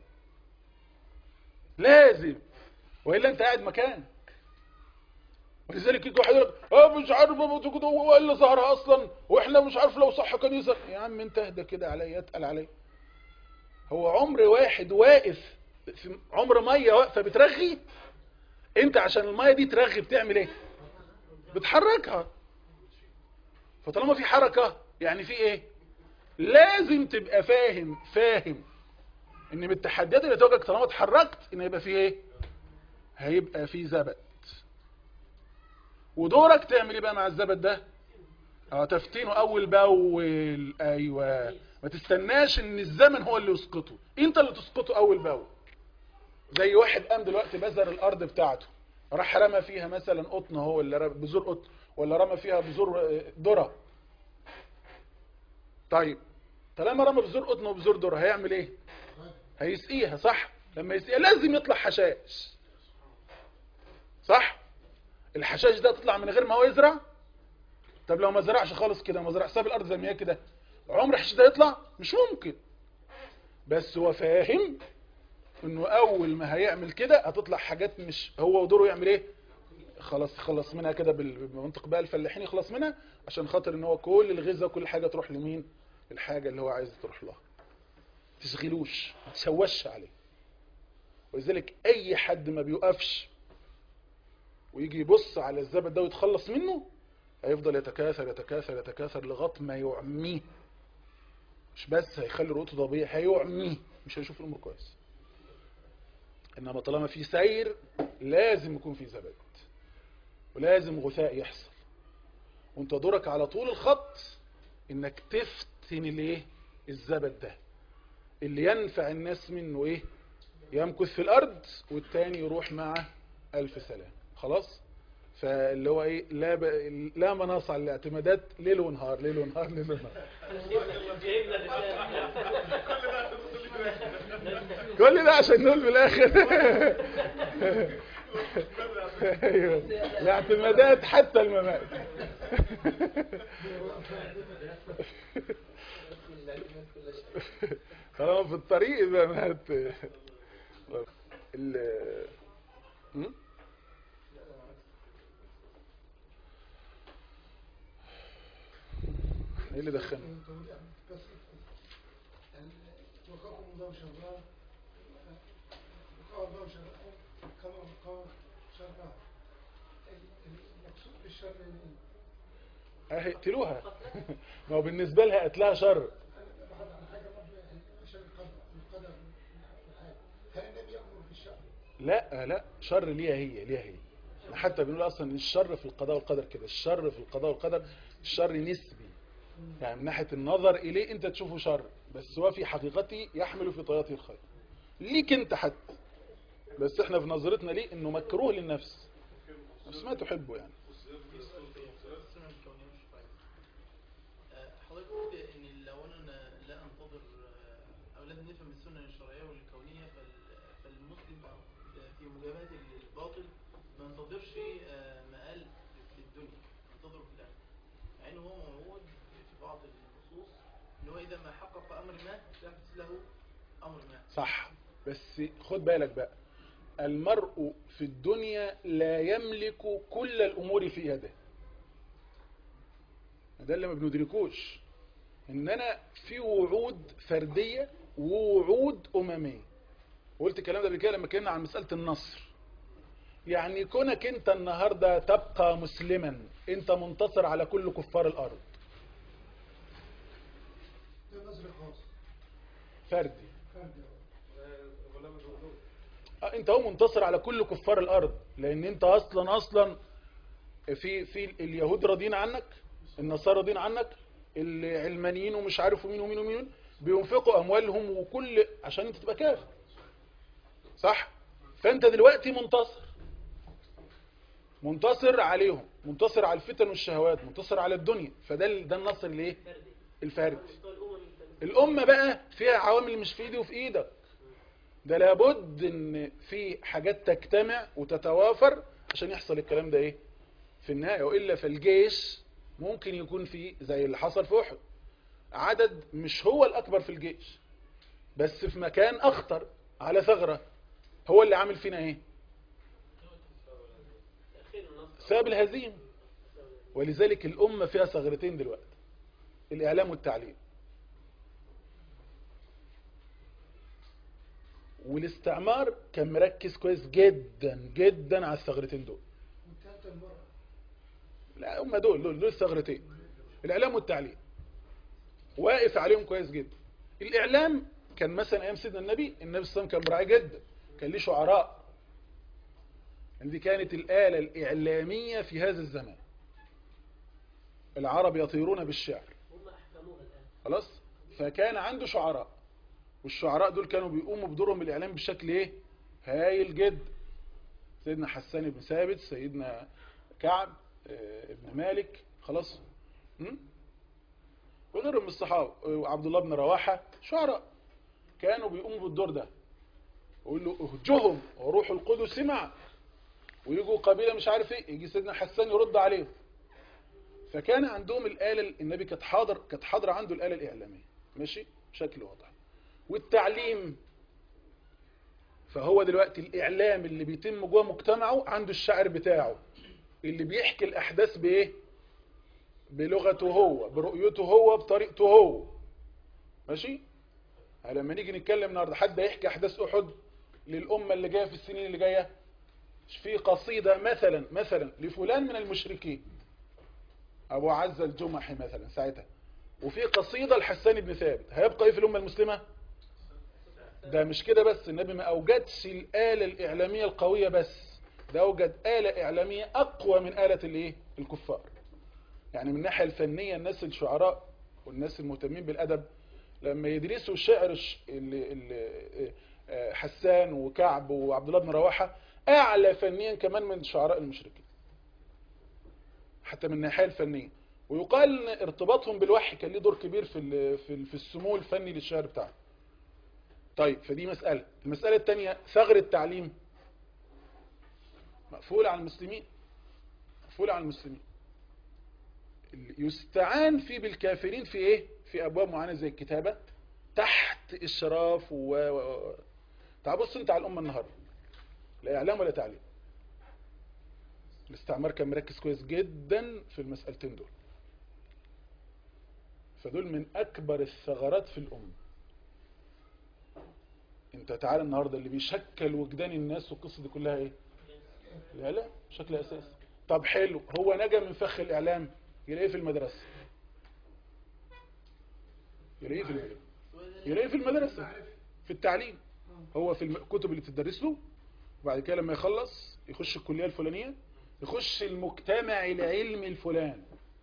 لازم والا انت قاعد مكانك ولذلك يجي واحد يقول لك اه مش عارف ابو كده هو اللي ظهرها اصلا واحنا مش عارف لو صح كان يظهر يا عم انت اهدى كده عليا اتقل عليا هو عمر واحد واقف في عمر ميه واقفه بترغي انت عشان الميه دي ترغي بتعمل ايه بتحركها فطالما في حركه يعني في ايه لازم تبقى فاهم فاهم ان من التحديات اللي تواجهك طالما اتحركت ان هيبقى في ايه هيبقى في زبد ودورك تعمل ايه بقى مع الزبد ده اه تفتينه اول باول ايوه ما تستناش ان الزمن هو اللي يسقطه انت اللي تسقطه اول باول زي واحد قام دلوقتي بذر الارض بتاعته راح رمى فيها مثلا قطن هو ولا رمى بذور قطن ولا رمى فيها بذور آه، ذره طيب طالما رمى بذور قطن وبذور ذره هيعمل ايه هيسقيها صح لما يسقيها لازم يطلع حشائش صح الحشائش ده تطلع من غير ما هو يزرع طب لو ما زرعش خالص كده ما زرع ساب الارض زي ما هي كده عمر الحشيش ده يطلع مش ممكن بس هو فاهم انه اول ما هيعمل كده هتطلع حاجات مش هو ودوره يعمل ايه خلاص خلص منها كده بال- بالمنطق بقى الفلاحين يخلص منها عشان خاطر ان هو كل الغذاء وكل حاجه تروح لمين الحاجه اللي هو عايز تروح لها تشغلوش ما تشوش عليه ولذلك اي حد ما بيوقفش ويجي يبص على الزبد ده ويتخلص منه هيفضل يتكاثر يتكاثر يتكاثر لغايه ما يعميه مش بس هيخلي رؤيته ضبيعي هيعميه مش هيشوف الامور كويس انما طالما في سير لازم يكون في زبد ولازم غثاء يحصل وانت دورك على طول الخط انك تفتن الايه الزبد ده اللي ينفع الناس منه ايه يمكث في الارض والتاني يروح مع الف سلام خلاص فاللي هو ايه لا ب... لا مناص على الاعتمادات ليل ونهار ليل ونهار ليل ونهار جايبنا الرسالة كل ده عشان نقول في الاخر ايوه الاعتمادات حتى الممات طالما في الطريق يبقى ما هت ال م? ايه اللي دخلنا وقاكم الله شرا وقاه الله شرا كما وقاه شرا المقصود بالشر ايه؟ هيقتلوها ما هو بالنسبة لها قتلها شر بعد عن حاجه برضه عشان القدر القدر والحاجة. هل النبي يامر بالشر؟ لا لا شر ليها هي ليها هي احنا حتى بنقول اصلا الشر في القضاء والقدر كده الشر في القضاء والقدر الشر نسبي يعني من ناحية النظر اليه انت تشوفه شر بس هو في حقيقته يحمل في طياته الخير ليك انت حتى بس احنا في نظرتنا ليه انه مكروه للنفس بس ما تحبه يعني حضرتك قلت ان لو انا لا انتظر او لازم نفهم السنه الشرعيه والكونيه فال- فالمسلم في مجابهه الباطل ما ينتظرش آه، مآل في الدنيا ينتظره في الاخره مع انه هو موجود في بعض النصوص ان هو اذا ما حقق امر ما يحدث له امر ما صح بس خد بالك بقى المرء في الدنيا لا يملك كل الأمور في يده ده اللي ما بندركوش إننا في وعود فردية ووعود أممية وقلت الكلام ده بكده لما اتكلمنا عن مسألة النصر يعني كونك انت النهاردة تبقى مسلما انت منتصر على كل كفار الأرض ده نظر خاص فردي فردي اه انت هو منتصر على كل كفار الارض لان انت اصلا اصلا في في اليهود راضيين عنك النصارى راضيين عنك العلمانيين ومش عارف مين ومين ومين بينفقوا اموالهم وكل عشان انت تبقى كافر صح فانت دلوقتي منتصر منتصر عليهم منتصر على الفتن والشهوات منتصر على الدنيا فده ال- ده النصر الايه فردي الفردي مستوى الأمم انت الأمة بقى فيها عوامل مش في ايدي وفي ايدك ده لابد ان في حاجات تجتمع وتتوافر عشان يحصل الكلام ده ايه في النهاية وإلا فالجيش ممكن يكون فيه زي اللي حصل في أحد عدد مش هو الأكبر في الجيش بس في مكان أخطر على ثغرة هو اللي عامل فينا ايه تأخير النصر سبب الهزيمة ولذلك الأمة فيها ثغرتين دلوقتي الإعلام والتعليم والاستعمار كان مركز كويس جدا جدا على الثغرتين دول والثالثه المرأة لا هم دول دول دول الثغرتين الإعلام والتعليم واقف عليهم كويس جدا الإعلام كان مثلا أيام سيدنا النبي النبي صلى الله عليه وسلم كان براعي جدا كان ليه شعراء دي كانت الآلة الإعلامية في هذا الزمان العرب يطيرون بالشعر هم أحكموها الآن خلاص فكان عنده شعراء والشعراء دول كانوا بيقوموا بدورهم الإعلام بشكل إيه هايل جدا سيدنا حسان بن ثابت سيدنا كعب آه، ابن مالك خلاص م? وغيرهم من الصحابة وعبد الله بن رواحة شعراء كانوا بيقوموا بالدور ده ويقول له اهجهم وروح القدس سمع ويجوا قبيلة مش عارف ايه يجي سيدنا حسان يرد عليهم فكان عندهم الآلة النبي كانت حاضر كانت حاضرة عنده الآلة الإعلامية ماشي بشكل واضح والتعليم فهو دلوقتي الإعلام اللي بيتم جوه مجتمعه عنده الشعر بتاعه اللي بيحكي الأحداث بإيه بلغته هو برؤيته هو بطريقته هو ماشي لما نيجي نتكلم النهارده حد يحكي أحداث أحد للأمة اللي جاية في السنين اللي جاية في قصيدة مثلا مثلا لفلان من المشركين أبو عزة الجمحي مثلا ساعتها وفي قصيدة لحسان بن ثابت هيبقى إيه في الأمة المسلمة ده مش كده بس النبي ما اوجدش الآلة الإعلامية القوية بس ده اوجد آلة إعلامية أقوى من آلة الايه الكفار يعني من الناحية الفنية الناس الشعراء والناس المهتمين بالأدب لما يدرسوا شعر ش- ال- ال- آه، حسان وكعب وعبد الله بن رواحة أعلى فنيا كمان من شعراء المشركين حتى من الناحية الفنية ويقال ان ارتباطهم بالوحي كان ليه دور كبير في ال- في ال- في السمو الفني للشعر بتاعه طيب فدي مسألة المسألة الثانية ثغر التعليم مقفول على المسلمين مقفول على المسلمين اللي يستعان فيه بالكافرين في ايه في ابواب معينة زي الكتابة تحت اشراف و و- و- تعال بص انت على الامة النهاردة لا اعلام ولا تعليم الاستعمار كان مركز كويس جدا في المسألتين دول فدول من اكبر الثغرات في الامه انت تعالى النهاردة اللي بيشكل وجدان الناس والقصة دي كلها ايه الاعلام بشكل اساسي طب حلو هو نجا من فخ الاعلام يلاقيه في المدرسة يلاقيه في المدرسة يلاقيه في المدرسة في التعليم هو في الكتب اللي بتدرس له وبعد كده لما يخلص يخش الكلية الفلانية يخش المجتمع العلمي الفلاني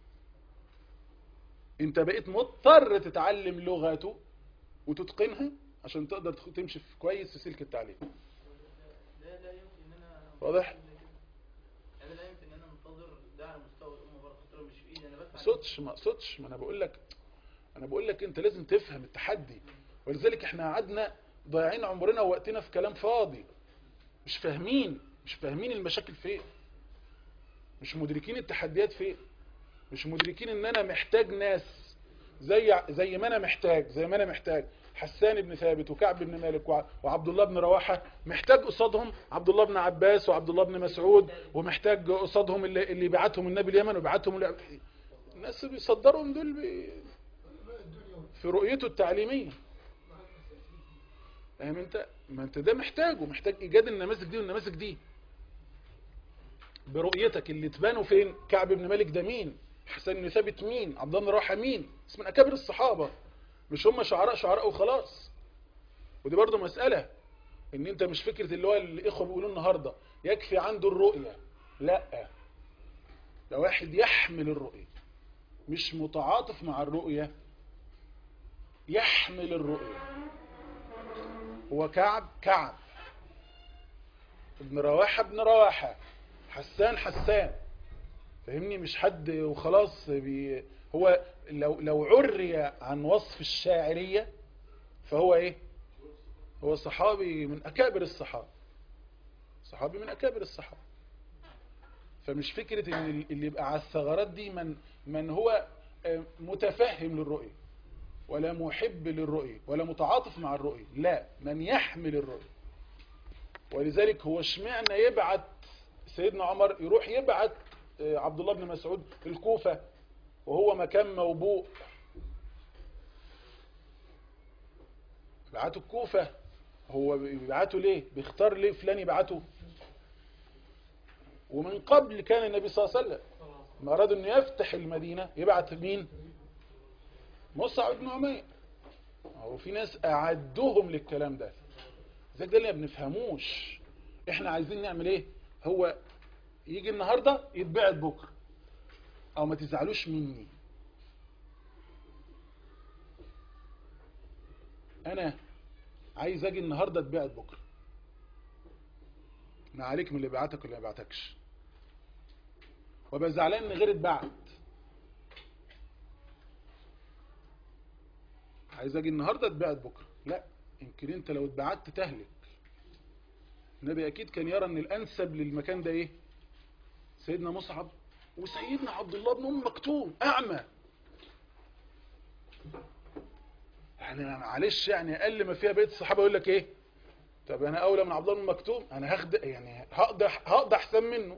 انت بقيت مضطر تتعلم لغته وتتقنها عشان تقدر تخ- تمشي في كويس في سلك التعليم لا لا يمكن ان انا واضح؟ يعني لا يمكن ان انا انتظر ده على مستوى الامه برضه خاطر مش في ايدي انا ما بسمع اقصدش ما اقصدش ما انا بقول لك انا بقول لك انت لازم تفهم التحدي ولذلك احنا قعدنا ضايعين عمرنا ووقتنا في كلام فاضي مش فاهمين مش فاهمين المشاكل فين مش مدركين التحديات فين مش مدركين ان انا محتاج ناس زي زي ما انا محتاج زي ما انا محتاج حسان بن ثابت وكعب بن مالك وع- وعبد الله بن رواحه محتاج قصادهم عبد الله بن عباس وعبد الله بن مسعود ومحتاج قصادهم اللي اللي بعتهم النبي اليمن وبعتهم اللي الناس اللي بيصدرهم دول بي في رؤيته التعليميه فاهم انت ما انت ده محتاجه محتاج ايجاد النماذج دي والنماذج دي برؤيتك اللي تبانوا فين كعب بن مالك ده مين حسن بن ثابت مين عبد الله بن رواحه مين اسم من اكابر الصحابه مش هم شعراء شعراء وخلاص ودي برضو مسألة ان انت مش فكرة اللي هو الاخوة بيقولوا النهاردة يكفي عنده الرؤية لا ده واحد يحمل الرؤية مش متعاطف مع الرؤية يحمل الرؤية هو كعب كعب ابن رواحة ابن رواحة حسان حسان فاهمني مش حد وخلاص بي هو لو لو عري عن وصف الشاعرية فهو ايه هو صحابي من اكابر الصحابة صحابي من اكابر الصحابة فمش فكرة ان اللي يبقى على الثغرات دي من من هو آه، متفهم للرؤية ولا محب للرؤية ولا متعاطف مع الرؤية لا من يحمل الرؤية ولذلك هو اشمعنى يبعت سيدنا عمر يروح يبعت آه، عبد الله بن مسعود الكوفة وهو مكان موبوء بعته الكوفة هو بيبعته ليه بيختار ليه فلان يبعته ومن قبل كان النبي صلى الله عليه وسلم ما أراد أنه يفتح المدينة يبعت مين مصعب بن عمير هو في ناس أعدهم للكلام ده زي ده اللي ما بنفهموش احنا عايزين نعمل ايه هو يجي النهاردة يتبعت بكرة او ما تزعلوش مني انا عايز اجي النهاردة اتبعت بكرة ما عليك من اللي بعتك واللي ما بعتكش وابقى زعلان ان غير اتبعت عايز اجي النهاردة اتبعت بكرة لا يمكن انت لو اتبعت تهلك النبي اكيد كان يرى ان الانسب للمكان ده ايه سيدنا مصعب وسيدنا عبد الله بن ام مكتوم اعمى يعني معلش يعني اقل ما فيها بقيه الصحابه يقول لك ايه طب انا اولى من عبد الله بن مكتوم انا هاخد يعني هقضي هقضي احسن منه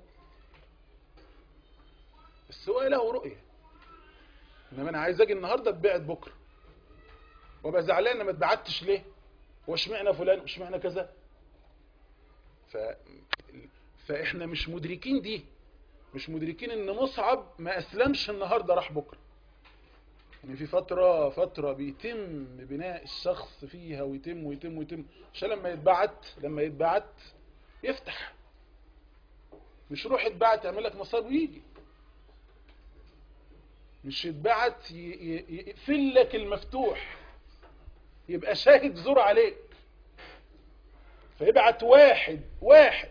بس هو له رؤيه انما انا عايز اجي النهارده اتبعت بكره وابقى زعلان إن ما اتبعتش ليه واشمعنى فلان واشمعنى كذا ف... فاحنا مش مدركين دي مش مدركين ان مصعب ما اسلمش النهارده راح بكره ان في فترة فترة بيتم بناء الشخص فيها ويتم ويتم ويتم عشان لما يتبعت لما يتبعت يفتح مش روح يتبعت يعمل لك مصاب ويجي مش يتبعت ي- ي- يقفل لك المفتوح يبقى شاهد زور عليك فيبعت واحد واحد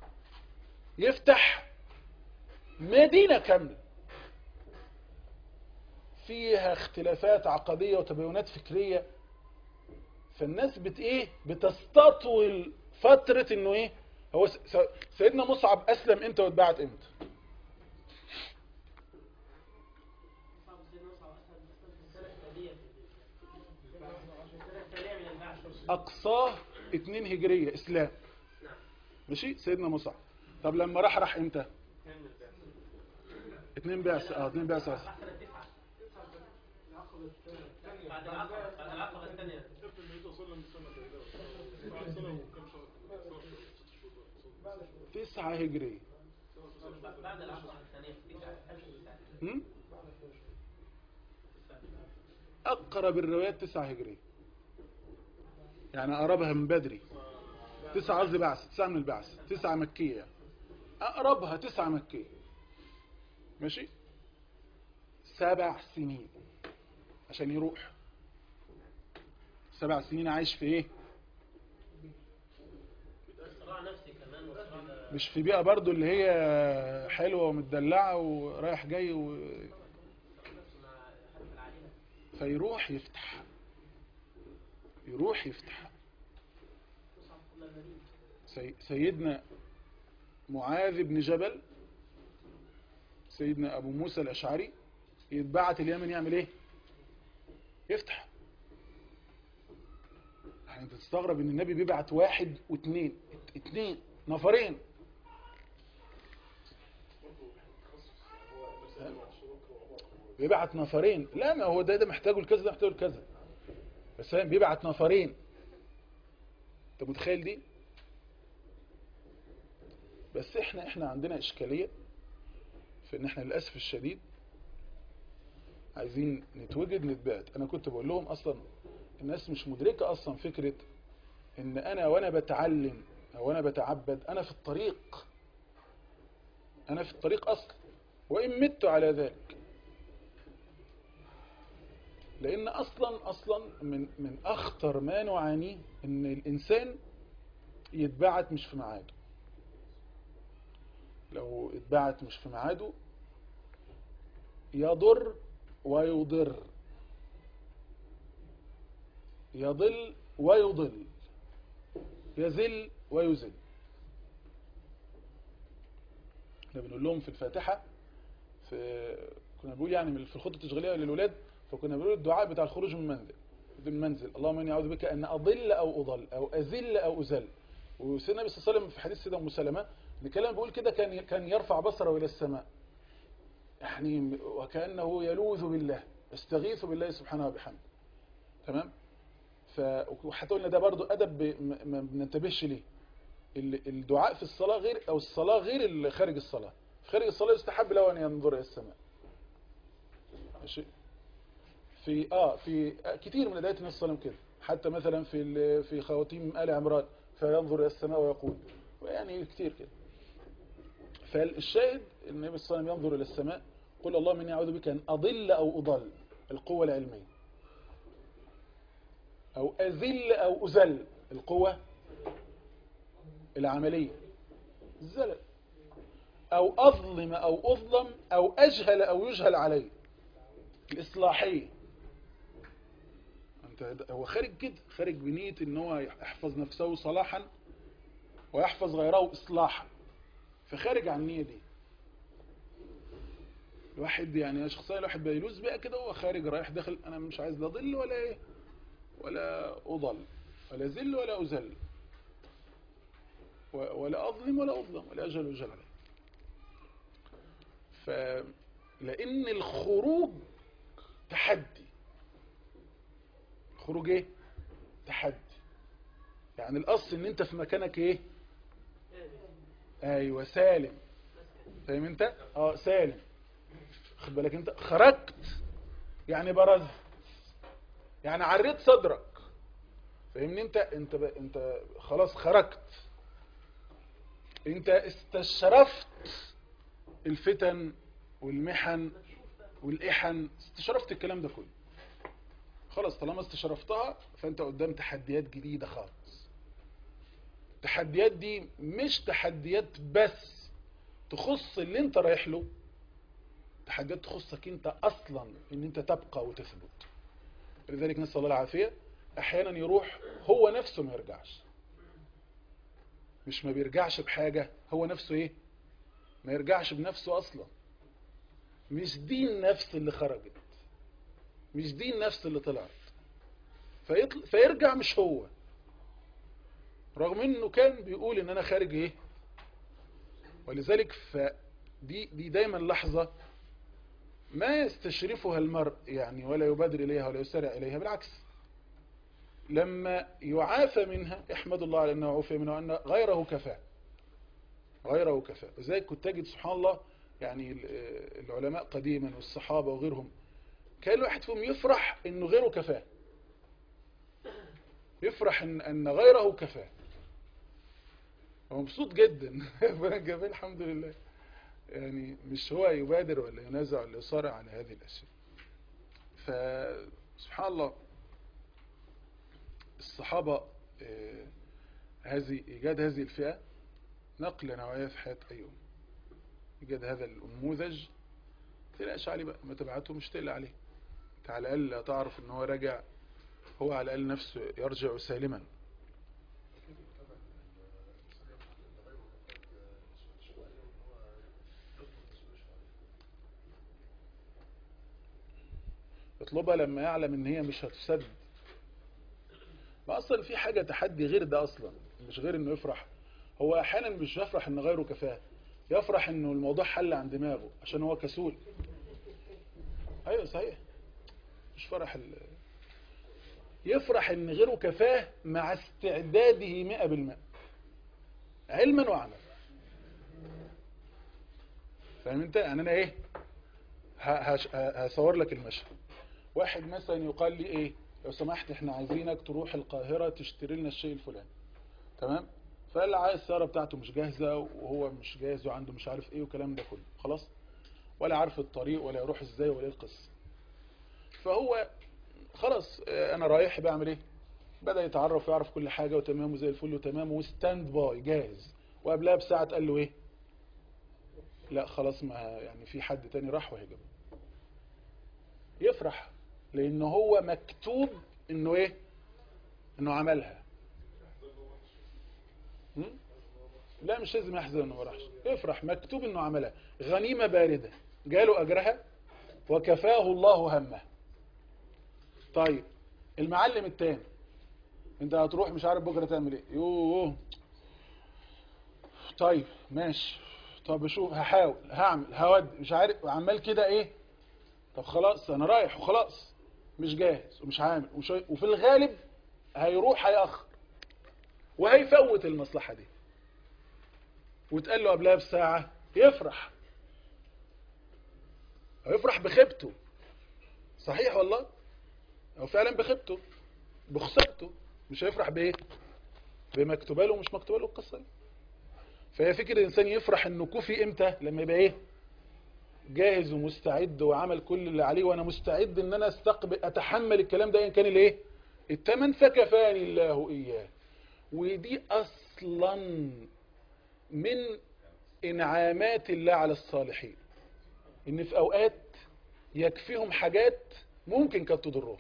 يفتح مدينة كاملة فيها اختلافات عقدية وتباينات فكرية فالناس بت ايه بتستطول فترة انه ايه هو س- س- سيدنا مصعب اسلم امتى واتبعت امتى صعب سيدنا مصعب أسد أسد في السنة الثانية السنة الثانية من البعث اقصاه 2 هجرية اسلام نعم ماشي سيدنا مصعب طب لما راح راح امتى كان من البعث اتنين بعث اه اتنين بعث راح سنة تسعة بعد العقبة بعد العقبة الثانية تسعة هجرية بعد العقبة الثانية تسعة ألف تسعة هم؟ اقرب الروايات تسعة هجرية يعني اقربها من بدري تسعة قصدي بعث تسعة من البعث تسعة مكية يعني. اقربها تسعة مكية ماشي سبع سنين عشان يروح سبع سنين عايش في ايه صراع نفسي كمان وصراع ده مش في بيئة برضو اللي هي حلوة ومتدلعة ورايح جاي و... نفسه مع حرب العائلة فيروح يفتح يروح يفتح مصعب كل المدينة سي... سيدنا معاذ بن جبل سيدنا أبو موسى الأشعري يتبعت اليمن يعمل ايه يفتح يعني انت تستغرب ان النبي بيبعت واحد واثنين ات- اتنين نفرين بيبعت نفرين لا ما هو ده ده محتاجه لكذا ده محتاجه لكذا بس هو بيبعت نفرين انت متخيل دي بس احنا احنا عندنا اشكالية في ان احنا للأسف الشديد عايزين نتوجد نتبات انا كنت بقول لهم اصلا الناس مش مدركة اصلا فكرة ان انا وانا بتعلم او انا بتعبد انا في الطريق انا في الطريق اصلا وان مت على ذلك لان اصلا اصلا من من اخطر ما نعانيه ان الانسان يتبعت مش في ميعاده لو اتبعت مش في ميعاده يضر ويضر يضل ويضل يذل ويذل احنا بنقول لهم في الفاتحة في كنا بنقول يعني من- في الخطة التشغيلية للولاد فكنا بنقول الدعاء بتاع الخروج من المنزل من المنزل اللهم اني اعوذ بك ان اضل او اضل او اذل او اذل وسيدنا النبي صلى الله عليه وسلم في حديث سيدنا ام سلمة ان كلام بيقول كده كان كان يرفع بصره الى السماء يعني وكانه يلوذ بالله يستغيث بالله سبحانه وبحمده تمام ف وحتى قلنا ده برضو ادب ب- ما ما بننتبهش ليه ال- الدعاء في الصلاة غير او الصلاة غير اللي خارج الصلاة في خارج الصلاة يستحب له ان ينظر الى السماء ماشي في اه في آه كتير من ادعية النبي صلى الله عليه وسلم كده حتى مثلا في ال- في خواتيم آل عمران فينظر الى السماء ويقول ويعني كتير كده فالشاهد النبي صلى الله عليه وسلم ينظر الى السماء قل اللهم اني اعوذ بك ان اضل او اضل القوة العلمية او اذل او اذل القوة العملية الزلل او اظلم او اظلم او اجهل او يجهل علي الاصلاحية انت هو خارج كده خارج بنية ان هو يحفظ نفسه صلاحا ويحفظ غيره اصلاحا فخارج عن النية دي الواحد يعني شخصيا الواحد بيلوز بقى كده وهو خارج رايح داخل انا مش عايز لا ضل ولا ايه ولا اضل ولا ذل ولا اذل و- ولا اظلم ولا اظلم ولا اجهل ويجهل عليه فلان الخروج تحدي خروج ايه تحدي يعني الاصل ان انت في مكانك ايه ايوه سالم فاهم انت اه سالم خد بالك انت خرجت يعني برزت يعني عريت صدرك فاهمني انت انت ب... انت خلاص خرجت انت استشرفت الفتن والمحن والإحن استشرفت الكلام ده كله خلاص طالما استشرفتها فانت قدام تحديات جديدة خالص التحديات دي مش تحديات بس تخص اللي انت رايح له تحديات تخصك انت اصلا ان انت تبقى وتثبت لذلك نسأل الله العافية احيانا يروح هو نفسه ما يرجعش مش ما بيرجعش بحاجة هو نفسه ايه ما يرجعش بنفسه اصلا مش دي النفس اللي خرجت مش دي النفس اللي طلعت فيطل... فيرجع مش هو رغم انه كان بيقول ان انا خارج ايه ولذلك فدي دي دايما لحظة ما يستشرفها المرء يعني ولا يبادر اليها ولا يسارع اليها بالعكس لما يعافى منها احمد الله على انه عوفي منها وان غيره كفاه غيره كفاه وذلك كنت تجد سبحان الله يعني العلماء قديما والصحابة وغيرهم كان الواحد فيهم يفرح انه غيره كفاه يفرح ان, أن غيره كفاه هو مبسوط جدا ربنا جابه الحمد لله يعني مش هو يبادر ولا ينازع ولا يصارع على هذه الاشياء فسبحان الله الصحابة آه هذه ايجاد هذه الفئة نقلة نوعية في حياة ايهم يوجد هذا النموذج تقلقش عليه بقى ما تبعته مش تقلق عليه انت على الاقل تعرف ان هو راجع هو على الاقل نفسه يرجع سالما يطلبها لما يعلم ان هي مش هتسد ما اصلا في حاجة تحدي غير ده اصلا مش غير انه يفرح هو احيانا مش يفرح ان غيره كفاه يفرح انه الموضوع حل عن دماغه عشان هو كسول ايوه صحيح مش فرح ال... يفرح ان غيره كفاه مع استعداده مئة بالمئة علما وعملا فاهم انت يعني انا ايه هصور لك المشهد واحد مثلا يقال لي ايه لو سمحت احنا عايزينك تروح القاهرة تشتري لنا الشيء الفلاني تمام فقال عايز السيارة بتاعته مش جاهزة وهو مش جاهز وعنده مش عارف ايه وكلام ده كله خلاص ولا عارف الطريق ولا يروح ازاي ولا ايه القصة فهو خلاص انا رايح بعمل ايه بدأ يتعرف ويعرف كل حاجة وتمام وزي الفل وتمام وستاند باي جاهز وقبلها بساعة قال له ايه لا خلاص ما يعني في حد تاني راح وهجب يفرح لان هو مكتوب انه ايه انه عملها لا مش لازم يحزن انه ما راحش يفرح مكتوب انه عملها غنيمة باردة جاله اجرها وكفاه الله همه طيب المعلم التاني انت هتروح مش عارف بكرة تعمل ايه يوه طيب ماشي طب شوف هحاول هعمل هود مش عارف عمال كده ايه طب خلاص انا رايح وخلاص مش جاهز ومش عامل ومش وفي الغالب هيروح هيأخر وهيفوت المصلحة دي وتقال له قبلها بساعة يفرح هيفرح بخيبته صحيح والله هو فعلا بخيبته بخسارته مش هيفرح بايه بمكتوبه له ومش مكتوبه له القصه دي فهي فكره الانسان يفرح انه كفي امتى لما يبقى ايه جاهز ومستعد وعمل كل اللي عليه وانا مستعد ان انا استقبل اتحمل الكلام ده ان كان الايه التمن فكفاني الله اياه ودي اصلا من انعامات الله على الصالحين ان في اوقات يكفيهم حاجات ممكن كانت تضرهم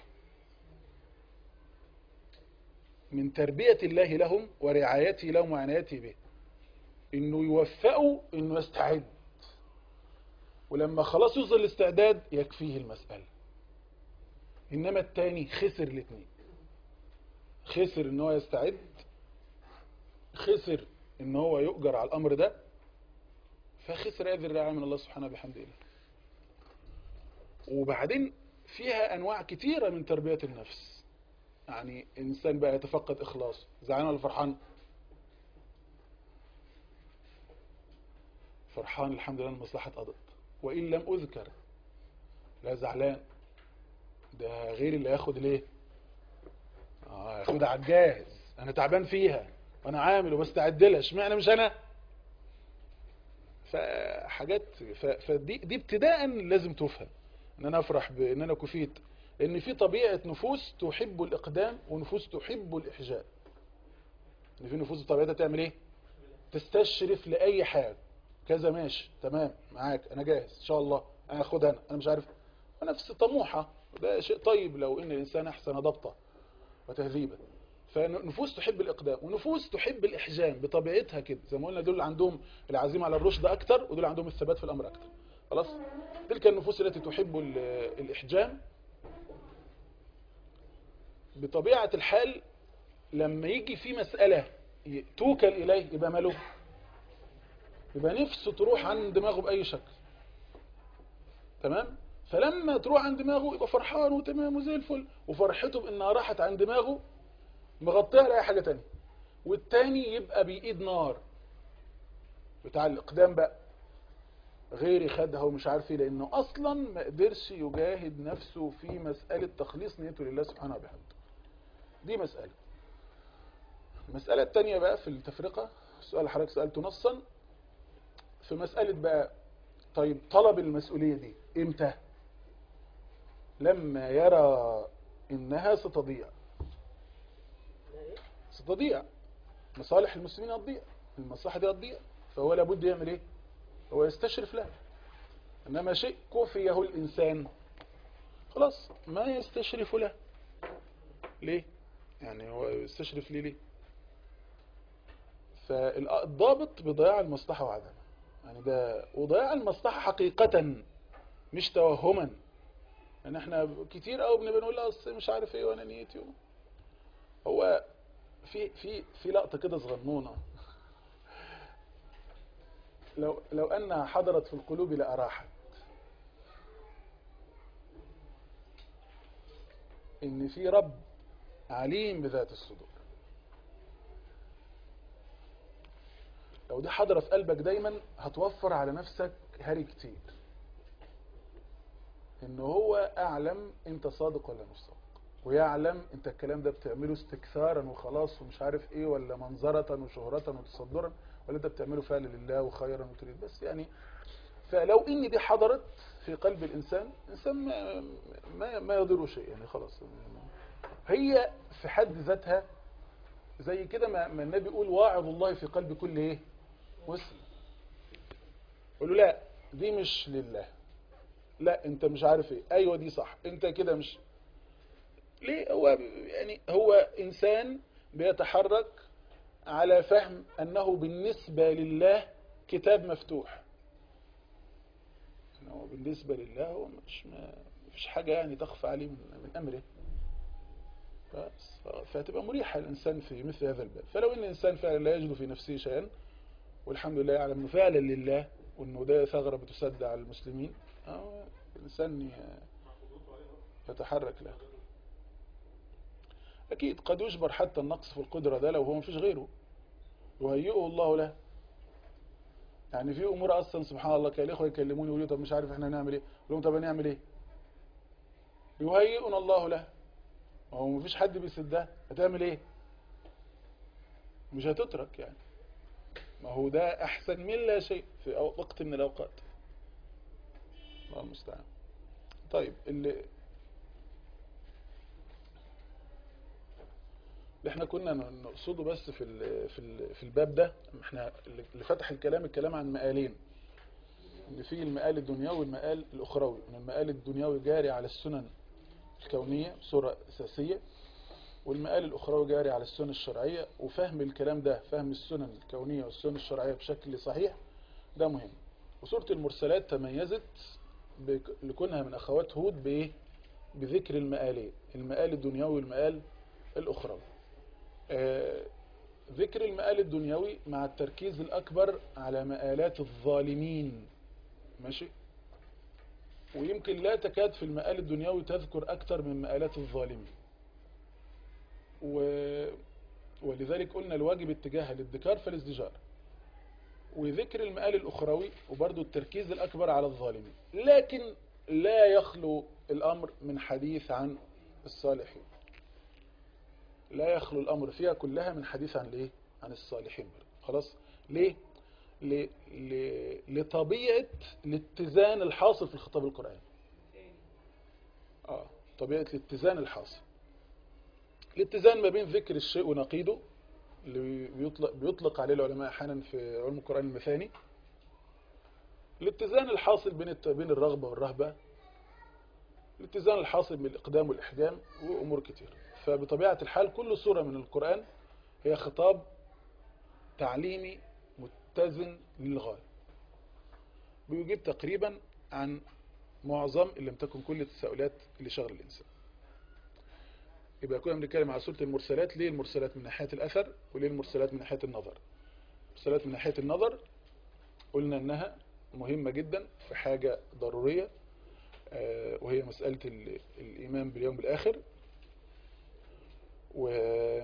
من تربية الله لهم ورعايته لهم وعنايته به انه يوفقوا انه يستعد ولما خلاص يوصل الاستعداد يكفيه المسألة انما التاني خسر الاثنين خسر ان هو يستعد خسر ان هو يؤجر على الامر ده فخسر هذه الرعاية من الله سبحانه بحمد الله وبعدين فيها انواع كتيرة من تربية النفس يعني انسان بقى يتفقد اخلاص زعلان ولا فرحان فرحان الحمد لله المصلحة اتقضت وان لم اذكر لا زعلان ده غير اللي هياخد ليه اه ياخدها على الجاهز انا تعبان فيها وانا عامل وبستعد لها اشمعنى مش انا فحاجات ف- فدي دي ابتداء لازم تفهم ان انا افرح بان انا كفيت لان في طبيعه نفوس تحب الاقدام ونفوس تحب الاحجام ان في نفوس طبيعتها تعمل ايه تستشرف لاي حاجه كذا ماشي تمام معاك انا جاهز ان شاء الله انا هاخدها انا انا مش عارف نفس طموحه وده شيء طيب لو ان الانسان احسن ضبطه وتهذيبا فنفوس تحب الاقدام ونفوس تحب الاحجام بطبيعتها كده زي ما قلنا دول عندهم العزيمه على الرشد اكتر ودول عندهم الثبات في الامر اكتر خلاص تلك النفوس التي تحب ال- الاحجام بطبيعه الحال لما يجي في مساله ي- توكل اليه يبقى ماله يبقى نفسه تروح عن دماغه باي شكل تمام فلما تروح عن دماغه يبقى فرحان وتمام وزي الفل وفرحته بانها راحت عن دماغه مغطيها لاي حاجه تانية والتاني يبقى بايد نار بتاع الاقدام بقى غيري خدها ومش عارف ايه لانه اصلا ما قدرش يجاهد نفسه في مساله تخليص نيته لله سبحانه وبحمده دي مساله المساله الثانيه بقى في التفرقه السؤال اللي حضرتك سالته نصا في مساله بقى طيب طلب المسؤوليه دي امتى لما يرى انها ستضيع ستضيع مصالح المسلمين هتضيع المصلحه دي هتضيع فهو لابد يعمل ايه هو يستشرف لها انما شيء كفيه الانسان خلاص ما يستشرف له ليه يعني هو يستشرف ليه ليه فالضابط بضياع المصلحه وعدمها يعني ده وضياع المصلحه حقيقه مش توهما يعني احنا كتير قوي بنبقى نقول لا اصل مش عارف ايه وانا نيتي و- هو في في في لقطه كده صغنونه لو لو انها حضرت في القلوب لاراحت ان في رب عليم بذات الصدور لو دي حاضره في قلبك دايما هتوفر على نفسك هري كتير ان هو اعلم انت صادق ولا مش صادق ويعلم انت الكلام ده بتعمله استكثارا وخلاص ومش عارف ايه ولا منظرة وشهرة وتصدرا ولا انت بتعمله فعلا لله وخيرا وتريد بس يعني فلو ان دي حضرت في قلب الانسان انسان ما ما, ما يضره شيء يعني خلاص هي في حد ذاتها زي كده ما, ما النبي يقول واعظ الله في قلب كل ايه مسلم يقول له لا دي مش لله لا انت مش عارف ايه ايوه دي صح انت كده مش ليه هو يعني هو انسان بيتحرك على فهم انه بالنسبة لله كتاب مفتوح انه بالنسبة لله هو مش ما فيش حاجة يعني تخفى عليه من, من امره بس فهتبقى مريحة الانسان في مثل هذا الباب فلو ان الانسان فعلا لا يجد في نفسه شيئا والحمد لله يعلم انه فعلا لله وانه ده ثغرة بتسد على المسلمين اه الانسان يتحرك له اكيد قد يجبر حتى النقص في القدرة ده لو هو مفيش غيره يهيئه الله له يعني في امور اصلا سبحان الله كان الاخوه يكلموني يقولوا طب مش عارف احنا هنعمل ايه اقول لهم طب هنعمل ايه يهيئنا الله له ما هو مفيش حد بيسدها هتعمل ايه مش هتترك يعني ما هو ده احسن من لا شيء في وقت من الاوقات الله المستعان طيب اللي اللي احنا كنا نقصده بس في ال في ال في الباب ده احنا اللي فتح الكلام الكلام عن مقالين ان في المقال الدنيوي والمقال الاخروي ان المقال الدنيوي جاري على السنن الكونية بصورة اساسية والمقال الاخروي جاري على السنن الشرعية وفهم الكلام ده فهم السنن الكونية والسنن الشرعية بشكل صحيح ده مهم وسورة المرسلات تميزت لكونها من اخوات هود بايه بذكر المقالين المقال الدنيوي والمقال الاخروي آه ذكر المقال الدنيوي مع التركيز الأكبر على مآلات الظالمين ماشي ويمكن لا تكاد في المقال الدنيوي تذكر أكثر من مآلات الظالمين و... ولذلك قلنا الواجب اتجاهها للذكار فالازدجار وذكر المقال الأخروي وبرضو التركيز الأكبر على الظالمين لكن لا يخلو الأمر من حديث عن الصالحين لا يخلو الأمر فيها كلها من حديث عن ليه عن الصالحين خلاص ليه ل... ل... لطبيعة الاتزان الحاصل في الخطاب القرآني آه طبيعة الاتزان الحاصل الاتزان ما بين ذكر الشيء ونقيضه اللي بيطلق, بيطلق عليه العلماء احيانا في علم القرآن المثاني الاتزان الحاصل بين الت... بين الرغبة والرهبة الاتزان الحاصل بين الإقدام والإحجام وأمور كتير فبطبيعة الحال كل سورة من القرآن هي خطاب تعليمي متزن للغاية بيجيب تقريبا عن معظم إن لم تكن كل التساؤلات اللي شغل الإنسان يبقى كنا بنتكلم على سورة المرسلات ليه المرسلات من ناحية الأثر وليه المرسلات من ناحية النظر المرسلات من ناحية النظر قلنا أنها مهمة جدا في حاجة ضرورية وهي مسألة الإيمان باليوم الآخر و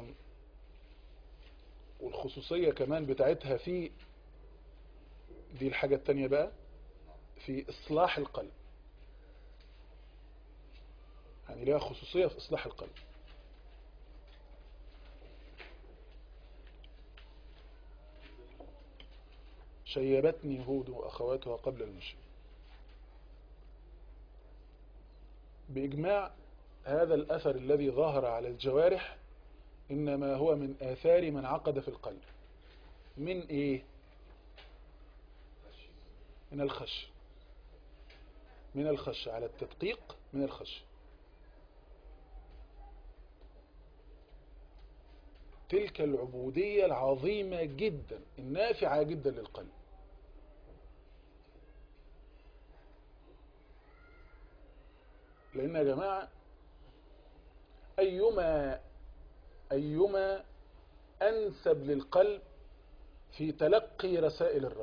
والخصوصية كمان بتاعتها في دي الحاجة التانية بقى في إصلاح القلب يعني لها خصوصية في إصلاح القلب شيبتني هود وأخواتها قبل المشي بإجماع هذا الأثر الذي ظهر على الجوارح إنما هو من آثار من عقد في القلب من إيه من الخش من الخش على التدقيق من الخش تلك العبودية العظيمة جدا النافعة جدا للقلب لأن يا جماعة أيما أيما أنسب للقلب في تلقي رسائل الرب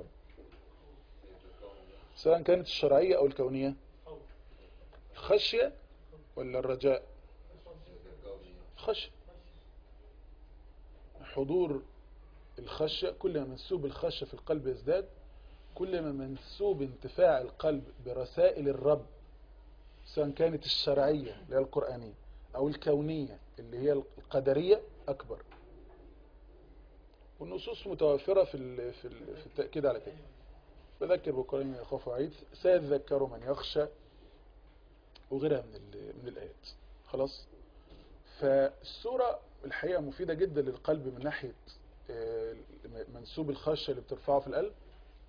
سواء كانت الشرعية أو الكونية الخشية ولا الرجاء خشية حضور الخشية كل ما منسوب الخشية في القلب يزداد كل ما منسوب انتفاع القلب برسائل الرب سواء كانت الشرعية اللي هي القرآنية أو الكونية اللي هي القدرية أكبر والنصوص متوفرة في في في التأكيد على كده بذكر بقرآن يخاف وعيد سيذكر من يخشى وغيرها من من الآيات خلاص فالسورة الحقيقة مفيدة جدا للقلب من ناحية منسوب الخشية اللي بترفعه في القلب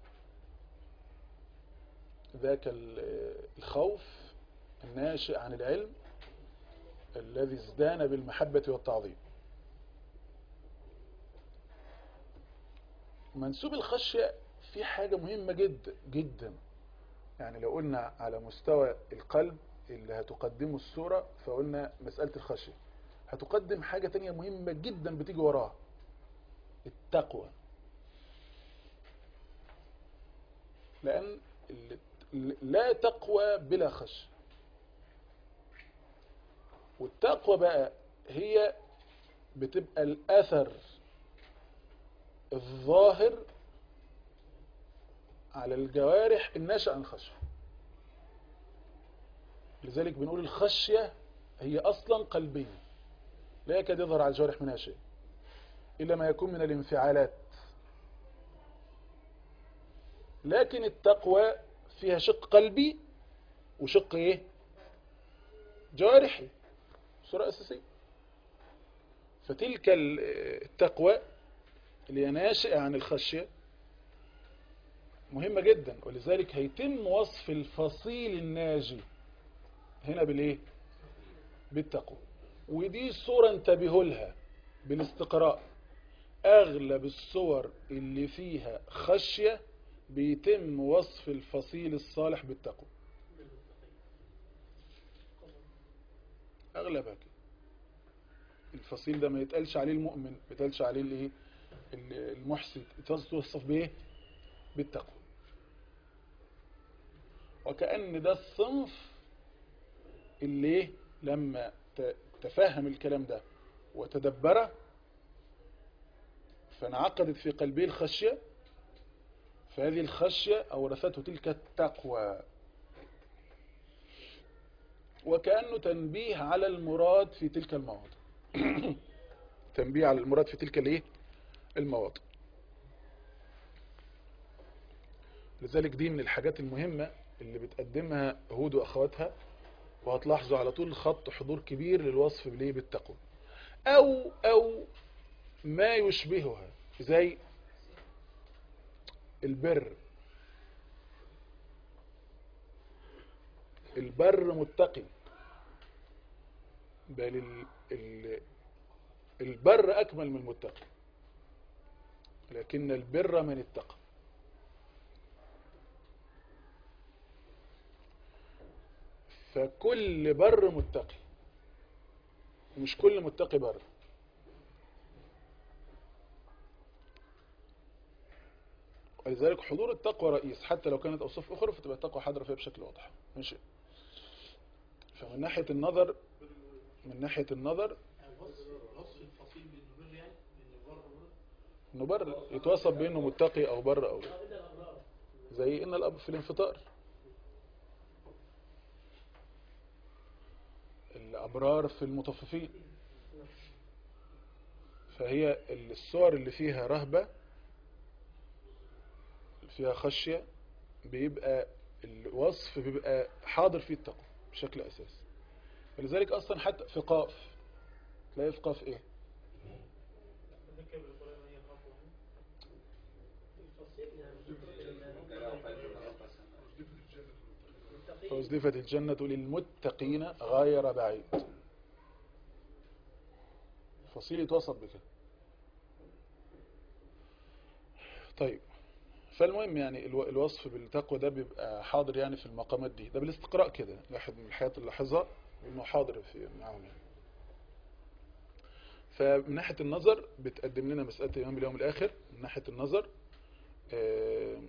ذاك الخوف الناشئ عن العلم الذي ازدان بالمحبة والتعظيم منسوب الخشية في حاجة مهمة جدا جدا يعني لو قلنا على مستوى القلب اللي هتقدمه السورة فقلنا مسألة الخشية هتقدم حاجة تانية مهمة جدا بتيجي وراها التقوى لأن لا تقوى بلا خشية والتقوى بقى هي بتبقى الأثر الظاهر على الجوارح الناشئة عن الخشية لذلك بنقول الخشية هي أصلا قلبية لا يكاد يظهر على الجوارح منها شيء إلا ما يكون من الانفعالات لكن التقوى فيها شق قلبي وشق ايه جوارحي صورة أساسية فتلك التقوى اللي هي ناشئة عن الخشية مهمة جدا ولذلك هيتم وصف الفصيل الناجي هنا بالايه بالتقوى ودي صورة انتبهوا لها بالاستقراء اغلب الصور اللي فيها خشية بيتم وصف الفصيل الصالح بالتقوى اغلبها كده الفصيل ده ما يتقالش عليه المؤمن ما يتقالش عليه الايه المحسن يتوصف بايه بالتقوى وكأن ده الصنف اللي لما تفهم الكلام ده وتدبره فانعقدت في قلبه الخشية فهذه الخشية أورثته تلك التقوى وكأنه تنبيه على المراد في تلك المواضع تنبيه على المراد في تلك الايه المواضع لذلك دي من الحاجات المهمة اللي بتقدمها هود واخواتها وهتلاحظوا على طول خط حضور كبير للوصف بالايه بالتقوى او او ما يشبهها زي البر البر متقي بل ال ال البر أكمل من المتقي لكن البر من اتقى فكل بر متقي مش كل متقي بر ولذلك حضور التقوى رئيس حتى لو كانت أوصاف أخرى فتبقى التقوى حاضرة فيها بشكل واضح ماشي فمن ناحية النظر من ناحية النظر وصف وصف الفصيل بالبر يعني بين البر والبر انه بر يتوصف بانه متقي او بر او زي ان الاب في الانفطار الابرار في المطففين فهي الصور اللي فيها رهبة فيها خشية بيبقى الوصف بيبقى حاضر فيه التقوى بشكل اساسي ولذلك اصلا حتى في قاف تلاقي في قاف ايه فأزلفت الجنة للمتقين غير بعيد فصيل يتوصف بكده طيب فالمهم يعني الو- الوصف بالتقوى ده بيبقى حاضر يعني في المقامات دي ده بالاستقراء كده واحد من الحياة اللي لاحظها انه حاضر في معاهم يعني فمن ناحية النظر بتقدم لنا مسألة الإيمان باليوم الآخر من ناحية النظر آه،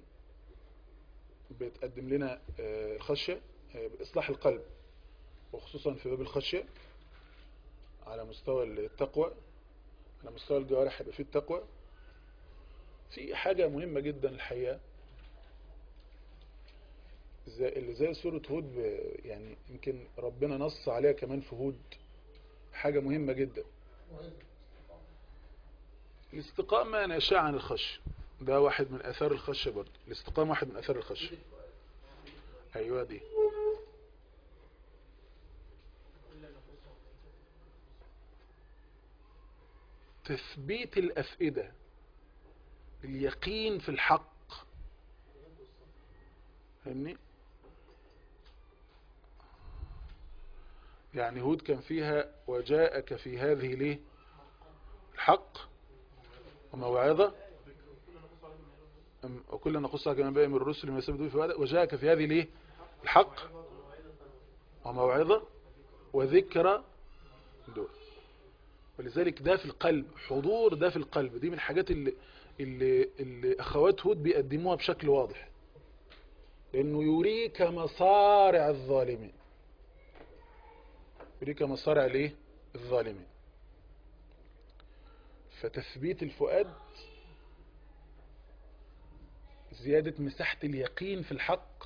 بتقدم لنا آه، الخشية آه، إصلاح القلب وخصوصا في باب الخشية على مستوى التقوى على مستوى الجوارح يبقى فيه التقوى في حاجة مهمة جدا الحقيقة زي اللي زي سورة هود ب- يعني يمكن ربنا نص عليها كمان في هود حاجة مهمة جدا الاستقامة ناشئة عن الخشية ده واحد من آثار الخشية برضه الاستقامة واحد من آثار الخشية أيوة دي تثبيت الأفئدة اليقين في الحق فاهمني يعني هود كان فيها وجاءك في هذه ليه الحق وموعظة أم- وكل نقص عليك من باقي من الرسل ما يسبب في وعده وجاءك في هذه ليه الحق وموعظة وذكرى دول ولذلك ده في القلب حضور ده في القلب دي من الحاجات اللي, اللي, اللي أخوات هود بيقدموها بشكل واضح لأنه يريك مصارع الظالمين يريك مصارع ليه الظالمين فتثبيت الفؤاد زيادة مساحة اليقين في الحق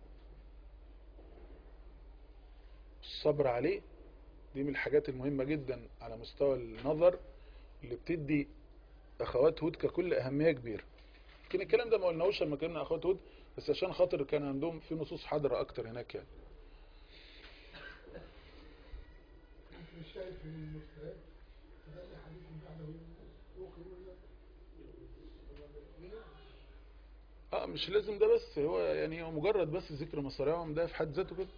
الصبر عليه دي من الحاجات المهمة جدا على مستوى النظر اللي بتدي أخوات هود ككل أهمية كبيرة لكن الكلام ده ما قلناهوش لما كنا أخوات هود بس عشان خاطر كان عندهم في نصوص حاضرة أكتر هناك يعني مش شايف في المشكلات فده اللي حديث من بعده يوقي ولا اه مش لازم ده بس هو يعني هو مجرد بس ذكر مصارعهم ده في حد ذاته كده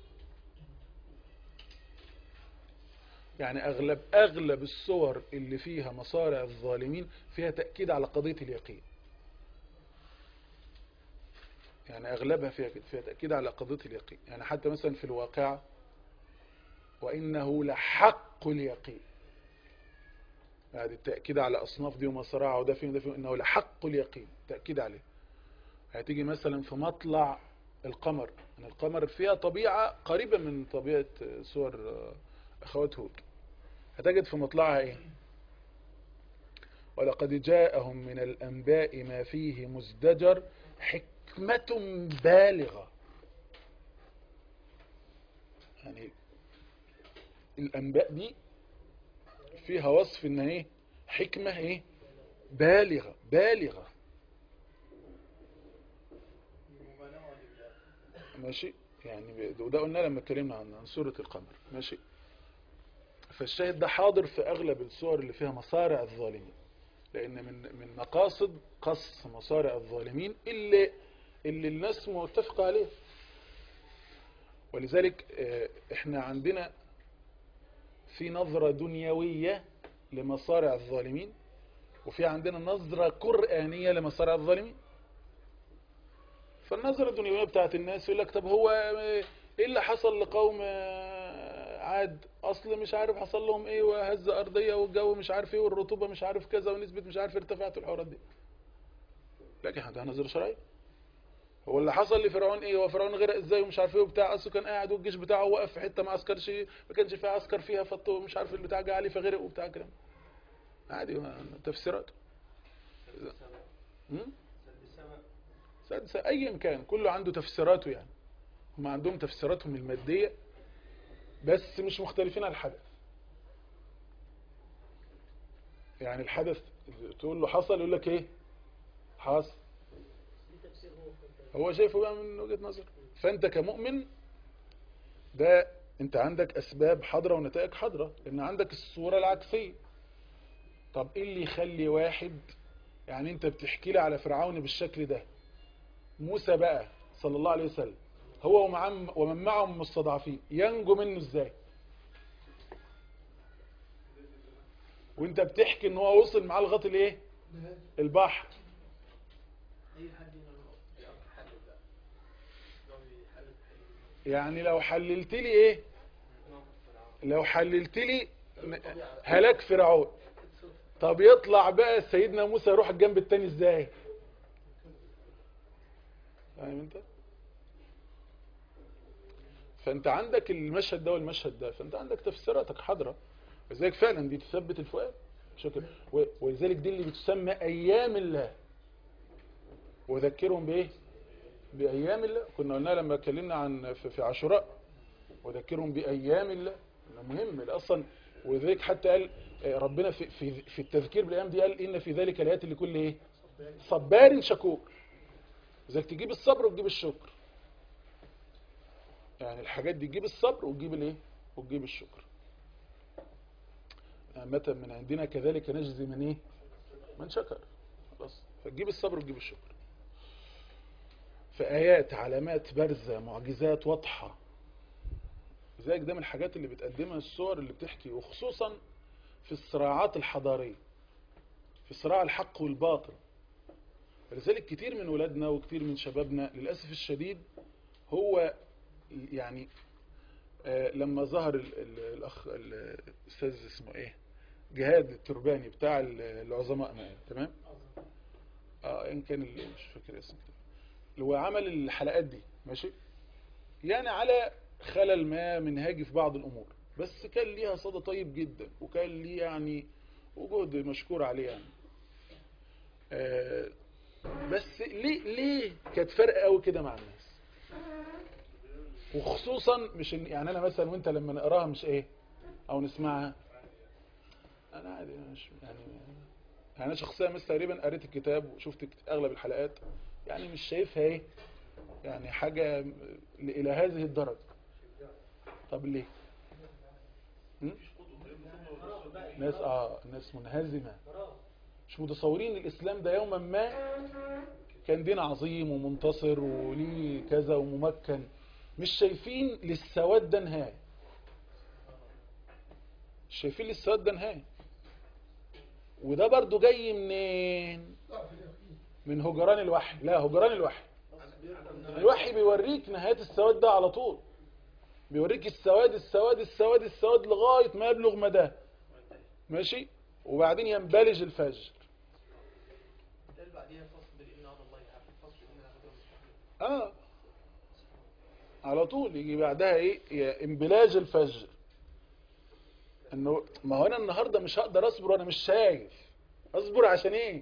يعني اغلب اغلب الصور اللي فيها مصارع الظالمين فيها تأكيد على قضية اليقين يعني اغلبها فيها كده فيها تأكيد على قضية اليقين يعني حتى مثلا في الواقعة وانه لحق اليقين هذه التأكيد على أصناف دي ومصارعها وده فيهم وده فيهم إنه لحق اليقين تأكيد عليه هتيجي مثلا في مطلع القمر ان القمر فيها طبيعة قريبة من طبيعة صور اخوات هود هتجد في مطلعها ايه ولقد جاءهم من الانباء ما فيه مزدجر حكمة بالغة يعني الانباء دي فيها وصف ان ايه حكمة ايه بالغة بالغة مبالغة والإبلاغ ماشي يعني ب- وده قلنا لما اتكلمنا عن عن سورة القمر ماشي فالشاهد ده حاضر في اغلب الصور اللي فيها مصارع الظالمين لان من من مقاصد قص مصارع الظالمين اللي اللي الناس متفقة عليه ولذلك آه، احنا عندنا في نظرة دنيوية لمصارع الظالمين وفي عندنا نظرة قرآنية لمصارع الظالمين فالنظرة الدنيوية بتاعت الناس يقول لك طب هو ايه اللي حصل لقوم آه، عاد اصل مش عارف حصل لهم ايه وهزة ارضية والجو مش عارف ايه والرطوبة مش عارف كذا ونسبة مش عارف ارتفعت الحوارات دي لكن عندها نظرة شرعية هو اللي حصل لفرعون ايه وفرعون غرق ازاي ومش عارف ايه وبتاع اصله كان قاعد والجيش بتاعه وقف في حته ما عسكرش ما كانش فيها عسكر فيها فطو مش عارف البتاع جه عليه فغرق وبتاع كده عادي ما- تفسيرات هم؟ سادس ايا كان كله عنده تفسيراته يعني هم عندهم تفسيراتهم الماديه بس مش مختلفين على الحدث يعني الحدث تقول له حصل يقول لك ايه حصل هو شايفه بقى من وجهة نظر فانت كمؤمن ده انت عندك اسباب حاضره ونتائج حاضره لان عندك الصوره العكسيه طب ايه اللي يخلي واحد يعني انت بتحكي لي على فرعون بالشكل ده موسى بقى صلى الله عليه وسلم هو ومعم ومن معهم مستضعفين ينجو منه ازاي وانت بتحكي ان هو وصل معاه لغايه الايه البحر أي حد هنا حلل بقى لو بيحلل يعني لو حللت لي ايه لو حللت لي هلاك فرعون طب يطلع بقى سيدنا موسى يروح الجنب التاني ازاي فاهم انت فانت عندك المشهد ده والمشهد ده فانت عندك تفسيراتك حاضره لذلك فعلا دي تثبت الفؤاد بشكل و- ولذلك دي اللي بتسمى ايام الله وذكرهم بايه بايام الله كنا قلنا لما اتكلمنا عن في في عاشوراء وذكرهم بايام الله ده مهم ده اصلا وذلك حتى قال آه، ربنا في في في التذكير بالايام دي قال ان في ذلك الايات لكل ايه صبار شكور لذلك تجيب الصبر وتجيب الشكر يعني الحاجات دي تجيب الصبر وتجيب الايه وتجيب الشكر عامة من عندنا كذلك نجزي من ايه من شكر خلاص فتجيب الصبر وتجيب الشكر فآيات علامات بارزة معجزات واضحة لذلك ده من الحاجات اللي بتقدمها الصور اللي بتحكي وخصوصا في الصراعات الحضارية في صراع الحق والباطل لذلك كتير من ولادنا وكتير من شبابنا للأسف الشديد هو يعني آه، لما ظهر ال- ال- الأخ الأستاذ اسمه إيه جهاد الترباني بتاع ال- العظماء معايا تمام اه ان كان ال- مش فاكر اسمه اللي هو عمل الحلقات دي ماشي يعني على خلل ما منهاجي في بعض الامور بس كان ليها صدى طيب جدا وكان ليه يعني وجهد مشكور عليه يعني آه بس ليه ليه كانت فرق قوي كده مع الناس وخصوصا مش إن يعني انا مثلا وانت لما نقراها مش ايه او نسمعها انا عادي مش يعني يعني انا شخصيا مثلا تقريبا قريت الكتاب وشفت كت- اغلب الحلقات يعني مش شايفها ايه يعني حاجة م- الى هذه الدرجة طب ليه م? ناس اه ناس منهزمة مش متصورين الاسلام ده يوما ما كان دين عظيم ومنتصر وليه كذا وممكن مش شايفين للسواد ده نهاية مش شايفين للسواد ده نهاية وده برضو جاي منين ضعف اليقين من هجران الوحي لا هجران الوحي الوحي بيوريك نهاية السواد ده على طول بيوريك السواد السواد السواد السواد لغاية ما يبلغ مداه ماشي وبعدين ينبلج الفجر قال بعديها فاصبر إن على الله حافظ فاصبر إن على الله اه على طول يجي بعدها ايه يا انبلاج الفجر انه ما هو انا النهارده مش هقدر اصبر وانا مش شايف اصبر عشان ايه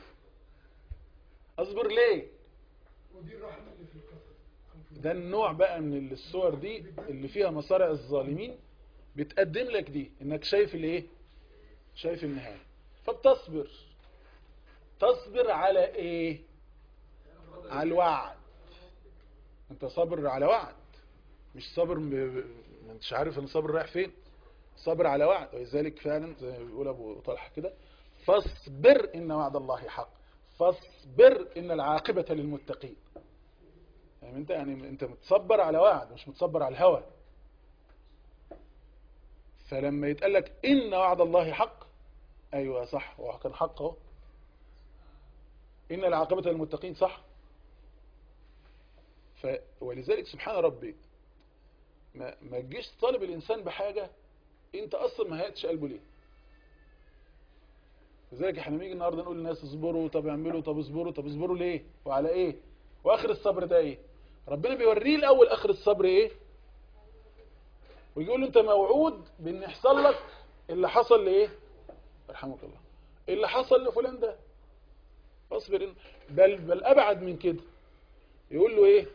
اصبر ليه ودي الرحمة اللي في القصص ده النوع بقى من الصور دي اللي فيها مصارع الظالمين بتقدم لك دي انك شايف الايه شايف النهاية فبتصبر تصبر على ايه على الوعد انت صابر على وعد مش صابر م... ما انتش عارف ان صابر رايح فين صبر على وعد ولذلك فعلا زي ما بيقول ابو طلحه كده فاصبر ان وعد الله حق فاصبر ان العاقبه للمتقين يعني انت يعني انت متصبر على وعد مش متصبر على الهوى فلما يتقال لك ان وعد الله حق ايوه صح هو كان حق اهو ان العاقبه للمتقين صح ف ولذلك سبحان ربي ما ما تجيش طالب الانسان بحاجه انت اصلا ما هيأتش قلبه ليه لذلك احنا نيجي النهارده نقول للناس اصبروا طب اعملوا طب اصبروا طب اصبروا ليه وعلى ايه واخر الصبر ده ايه ربنا بيوريه الاول اخر الصبر ايه ويقول له انت موعود بان يحصل لك اللي حصل لايه رحمك الله اللي حصل لفلان ده فاصبر إن- بل بل ابعد من كده يقول له ايه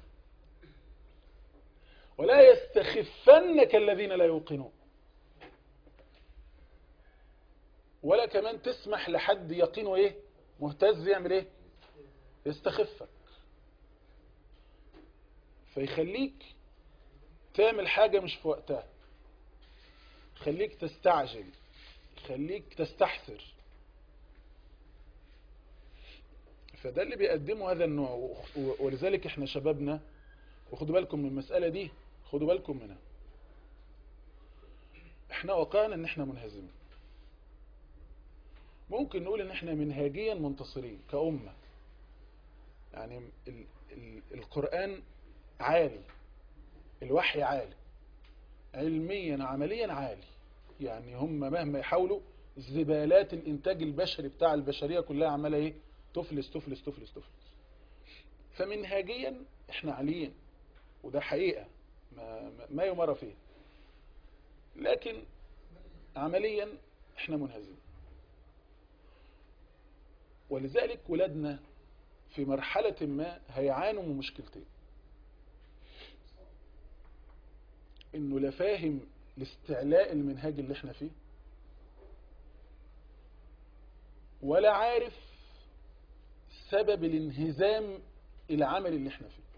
ولا يستخفنك الذين لا يوقنون ولا كمان تسمح لحد يقينه ايه مهتز يعمل ايه يستخفك فيخليك تعمل حاجة مش في وقتها يخليك تستعجل يخليك تستحسر فده اللي بيقدمه هذا النوع و- ولذلك احنا شبابنا وخدوا بالكم من المسألة دي خدوا بالكم منها احنا وقعنا ان احنا منهزمين ممكن نقول ان احنا منهاجيا منتصرين كأمة يعني ال ال القرآن عالي الوحي عالي علميا عمليا عالي يعني هم مهما يحاولوا زبالات الانتاج البشري بتاع البشرية كلها عمالة ايه تفلس تفلس تفلس تفلس فمنهاجيا احنا عاليين وده حقيقة ما, ما- ما يمر فيه لكن عمليا احنا منهزمين ولذلك ولادنا في مرحلة ما هيعانوا من مشكلتين انه لا فاهم لاستعلاء المنهاج اللي احنا فيه ولا عارف سبب الانهزام العمل اللي احنا فيه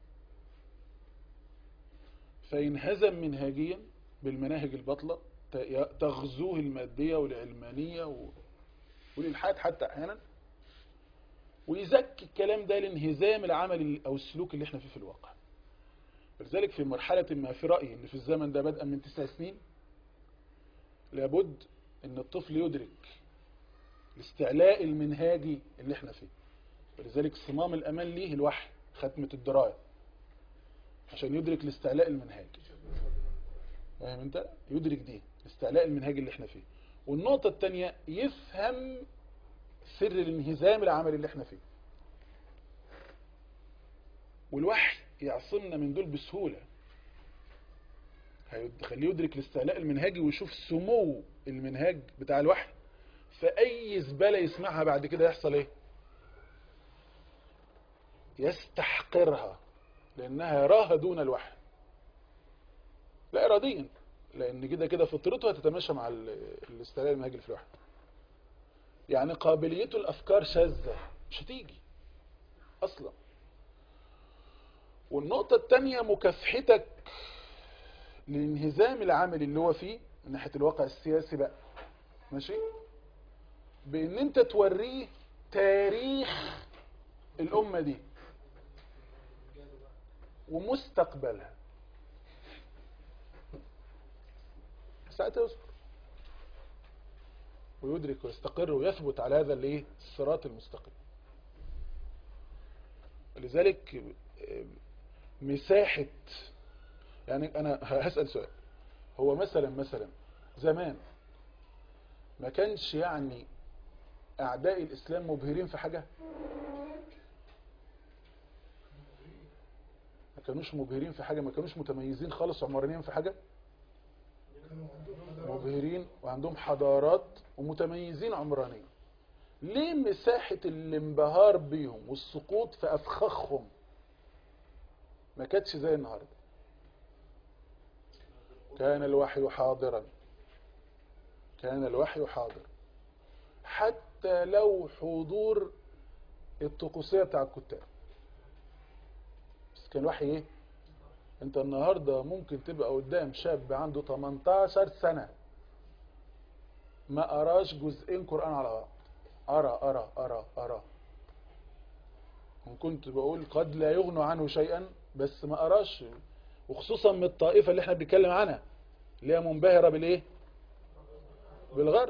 فينهزم منهاجيا بالمناهج الباطلة ت- تغزوه المادية والعلمانية و- والإلحاد حتى أحيانا ويزكي الكلام ده لانهزام العمل ال- أو السلوك اللي احنا فيه في الواقع ولذلك في مرحلة ما في رأيي ان في الزمن ده بدءا من تسع سنين لابد ان الطفل يدرك الاستعلاء المنهاجي اللي احنا فيه ولذلك صمام الأمان ليه الوحي ختمة الدراية عشان يدرك الاستعلاء المنهاجي فاهم انت يدرك دي الاستعلاء المنهاجي اللي احنا فيه والنقطة التانية يفهم سر الانهزام العملي اللي احنا فيه والوحي يعصمنا من دول بسهولة هيخليه يدرك الاستعلاء المنهجي ويشوف سمو المنهاج بتاع الوحي فأي زبالة يسمعها بعد كده يحصل ايه يستحقرها لأنها يراها دون الوحي لا إراديا لأن كده كده فطرته هتتماشى مع ال- الاستعلاء المنهجي اللي في الوحي يعني قابليته الأفكار شاذة مش هتيجي أصلا والنقطة التانية مكافحتك للانهزام العملي اللي هو فيه من ناحية الواقع السياسي بقى ماشي بان انت توريه تاريخ الامة دي ومستقبلها ساعتها يصبر ويدرك ويستقر ويثبت على هذا الايه الصراط المستقيم لذلك مساحة يعني انا هسأل سؤال هو مثلا مثلا زمان ما كانش يعني اعداء الاسلام مبهرين في حاجة ما كانوش مبهرين في حاجة ما كانوش متميزين خالص عمرانيا في حاجة مبهرين وعندهم حضارات ومتميزين عمرانيا ليه مساحة الانبهار بيهم والسقوط في افخاخهم ما كانتش زي النهاردة كان الوحي حاضرا كان الوحي حاضر حتى لو حضور الطقوسية بتاع الكتاب بس كان الوحي ايه انت النهاردة ممكن تبقى قدام شاب عنده 18 سنة ما أراش جزئين قرآن على بعض أرى أرى أرى أرى كنت بقول قد لا يغنوا عنه شيئا بس ما أراش وخصوصا من الطائفة اللي احنا بنتكلم عنها اللي هي منبهرة بالايه بالغرب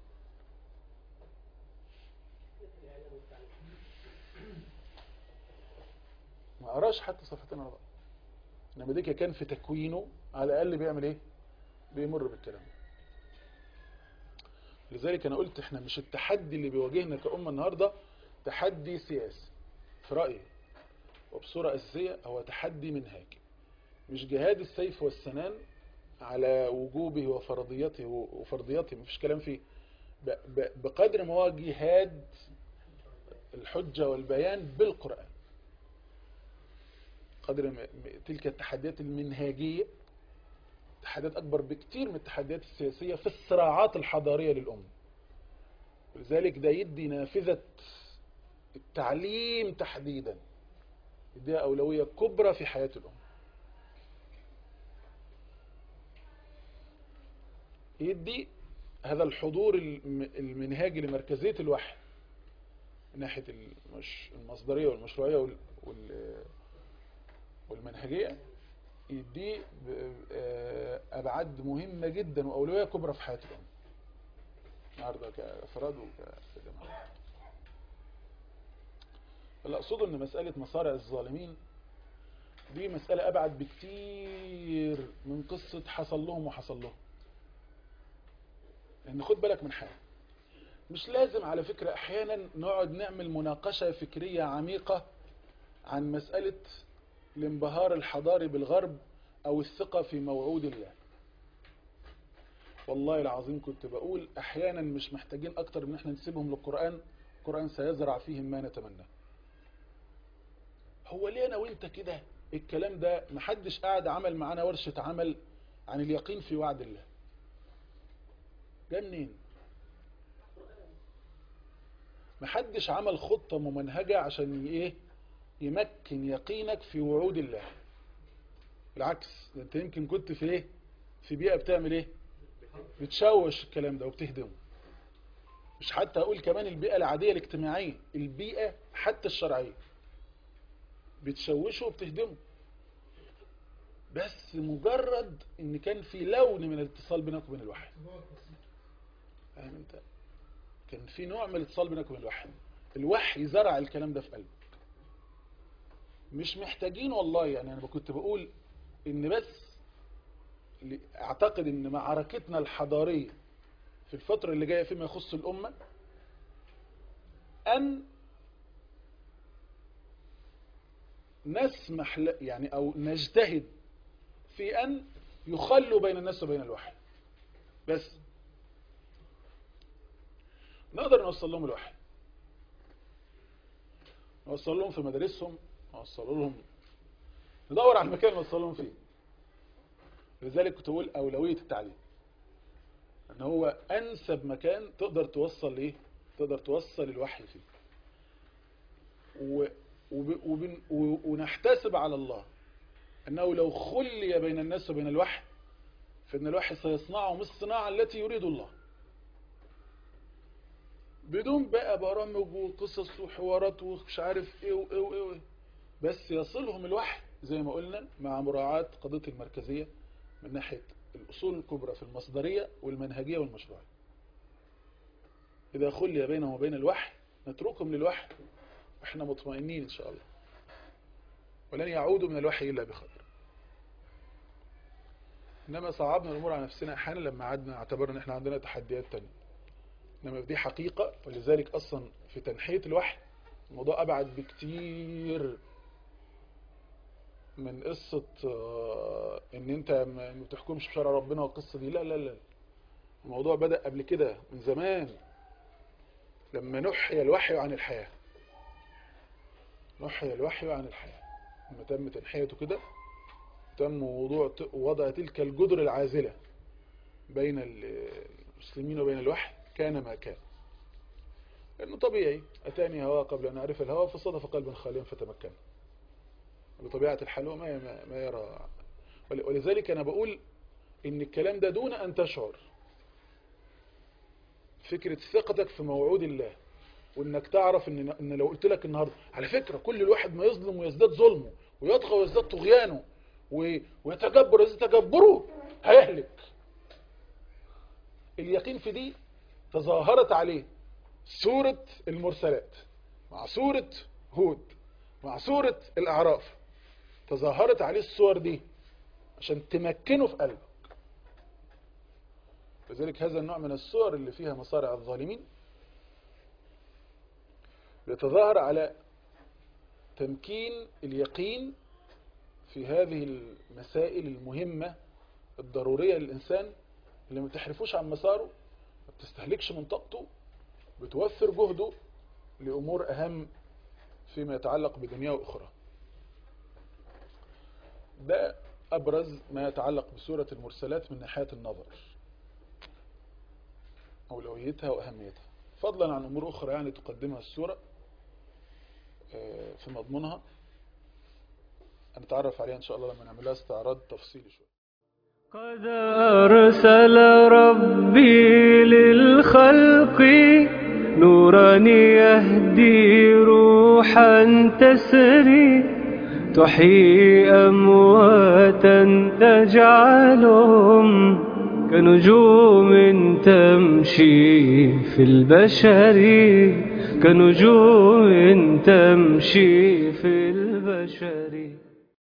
ما أراش حتى صفتين على بعض انما ديك كان في تكوينه على الأقل بيعمل ايه بيمر بالكلام لذلك انا قلت احنا مش التحدي اللي بيواجهنا كأمة النهاردة تحدي سياسي في رأيي وبصورة أساسية هو تحدي منهاجي مش جهاد السيف والسنان على وجوبه وفرضيته وفرضيته مفيش كلام فيه ب- ب- بقدر ما هو جهاد الحجة والبيان بالقرآن قدر ما- م- تلك التحديات المنهاجية تحديات أكبر بكتير من التحديات السياسية في الصراعات الحضارية للأمة ولذلك ده يدي نافذة التعليم تحديدا يديها أولوية كبرى في حياة الأمة يدي هذا الحضور الم- المنهاجي لمركزية الوحي من ناحية المش المصدرية والمشروعية وال- وال- والمنهجية يدي ب- آه، أبعاد مهمة جدا وأولوية كبرى في حياة الأمة النهارده كأفراد وكجماعة اللي أقصده أن مسألة مصارع الظالمين دي مسألة أبعد بكتير من قصة حصل لهم وحصل لهم لأن خد بالك من حاجة مش لازم على فكرة أحيانا نقعد نعمل مناقشة فكرية عميقة عن مسألة الانبهار الحضاري بالغرب أو الثقة في موعود الله والله العظيم كنت بقول أحيانا مش محتاجين أكتر من احنا نسيبهم للقرآن القرآن سيزرع فيهم ما نتمناه هو ليه أنا وإنت كده الكلام ده محدش قاعد عمل معانا ورشة عمل عن اليقين في وعد الله ده منين محدش عمل خطة ممنهجة عشان ايه يمكن يقينك في وعود الله بالعكس ده انت يمكن كنت في ايه في بيئة بتعمل ايه بتشوش الكلام ده وبتهدمه مش حتى اقول كمان البيئة العادية الاجتماعية البيئة حتى الشرعية بتشوشه وبتهدمه بس مجرد ان كان في لون من الاتصال بينك وبين الوحي فاهم انت كان في نوع من الاتصال بينك وبين الوحي الوحي زرع الكلام ده في قلبك مش محتاجين والله يعني انا كنت بقول ان بس ل- اعتقد ان معركتنا الحضارية في الفترة اللي جاية فيما يخص الامة ان نسمح ل- يعني او نجتهد في ان يخلوا بين الناس وبين الوحي بس نقدر نوصل لهم الوحي نوصل لهم في مدارسهم نوصل لهم ندور على المكان اللي نوصل لهم فيه لذلك كنت بقول أولوية التعليم ان هو أنسب مكان تقدر توصل ليه تقدر توصل الوحي فيه و... وب... وبن... و... ونحتسب على الله أنه لو خلي بين الناس وبين الوحي فإن الوحي سيصنعهم الصناعة التي يريد الله بدون بقى برامج وقصص وحوارات ومش عارف ايه وايه وايه وايه بس يصلهم الوحي زي ما قلنا مع مراعاة قضية المركزية من ناحية الأصول الكبرى في المصدرية والمنهجية والمشروعية إذا خلي بينهم وبين الوحي نتركهم للوحي احنا مطمئنين إن شاء الله ولن يعودوا من الوحي إلا بخير إنما صعبنا الأمور على نفسنا أحيانا لما عدنا اعتبرنا إن احنا عندنا تحديات تانية إنما دي حقيقة ولذلك أصلا في تنحية الوحي الموضوع أبعد بكتير من قصة آه، إن أنت ما ما تحكمش بشرع ربنا والقصة دي لا لا لا الموضوع بدأ قبل كده من زمان لما نحي الوحي عن الحياة نحي الوحي عن الحياة لما تم تنحيته كده تم وضوع وضع تلك الجدر العازلة بين المسلمين وبين الوحي كان ما كان لأنه طبيعي أتاني هوا قبل أن أعرف الهوى فصدف قلبا خاليا فتمكن بطبيعة الحال هو ما, ما, ما يرى ول- ولذلك أنا بقول إن الكلام ده دون أن تشعر فكرة ثقتك في موعود الله وإنك تعرف إن, إن لو قلت لك النهاردة على فكرة كل الواحد ما يظلم ويزداد ظلمه ويطغى ويزداد طغيانه و- ويتجبر ويزداد تجبره هيهلك اليقين في دي تظاهرت عليه سورة المرسلات مع سورة هود مع سورة الأعراف تظاهرت عليه الصور دي عشان تمكنه في قلبك لذلك هذا النوع من الصور اللي فيها مصارع الظالمين بيتظاهر على تمكين اليقين في هذه المسائل المهمة الضرورية للإنسان اللي ما تحرفوش عن مساره ما بتستهلكش من طاقته بتوفر جهده لأمور أهم فيما يتعلق بدنياه وأخرى ده أبرز ما يتعلق بسورة المرسلات من ناحية النظر أولويتها وأهميتها فضلا عن أمور أخرى يعني تقدمها السورة آه، في مضمونها هنتعرف عليها إن شاء الله لما نعملها استعراض تفصيلي شوية قد أرسل ربي للخلق نورا يهدي روحا تسري تحيي أمواتا تجعلهم كنجوم تمشي في البشر كنجوم تمشي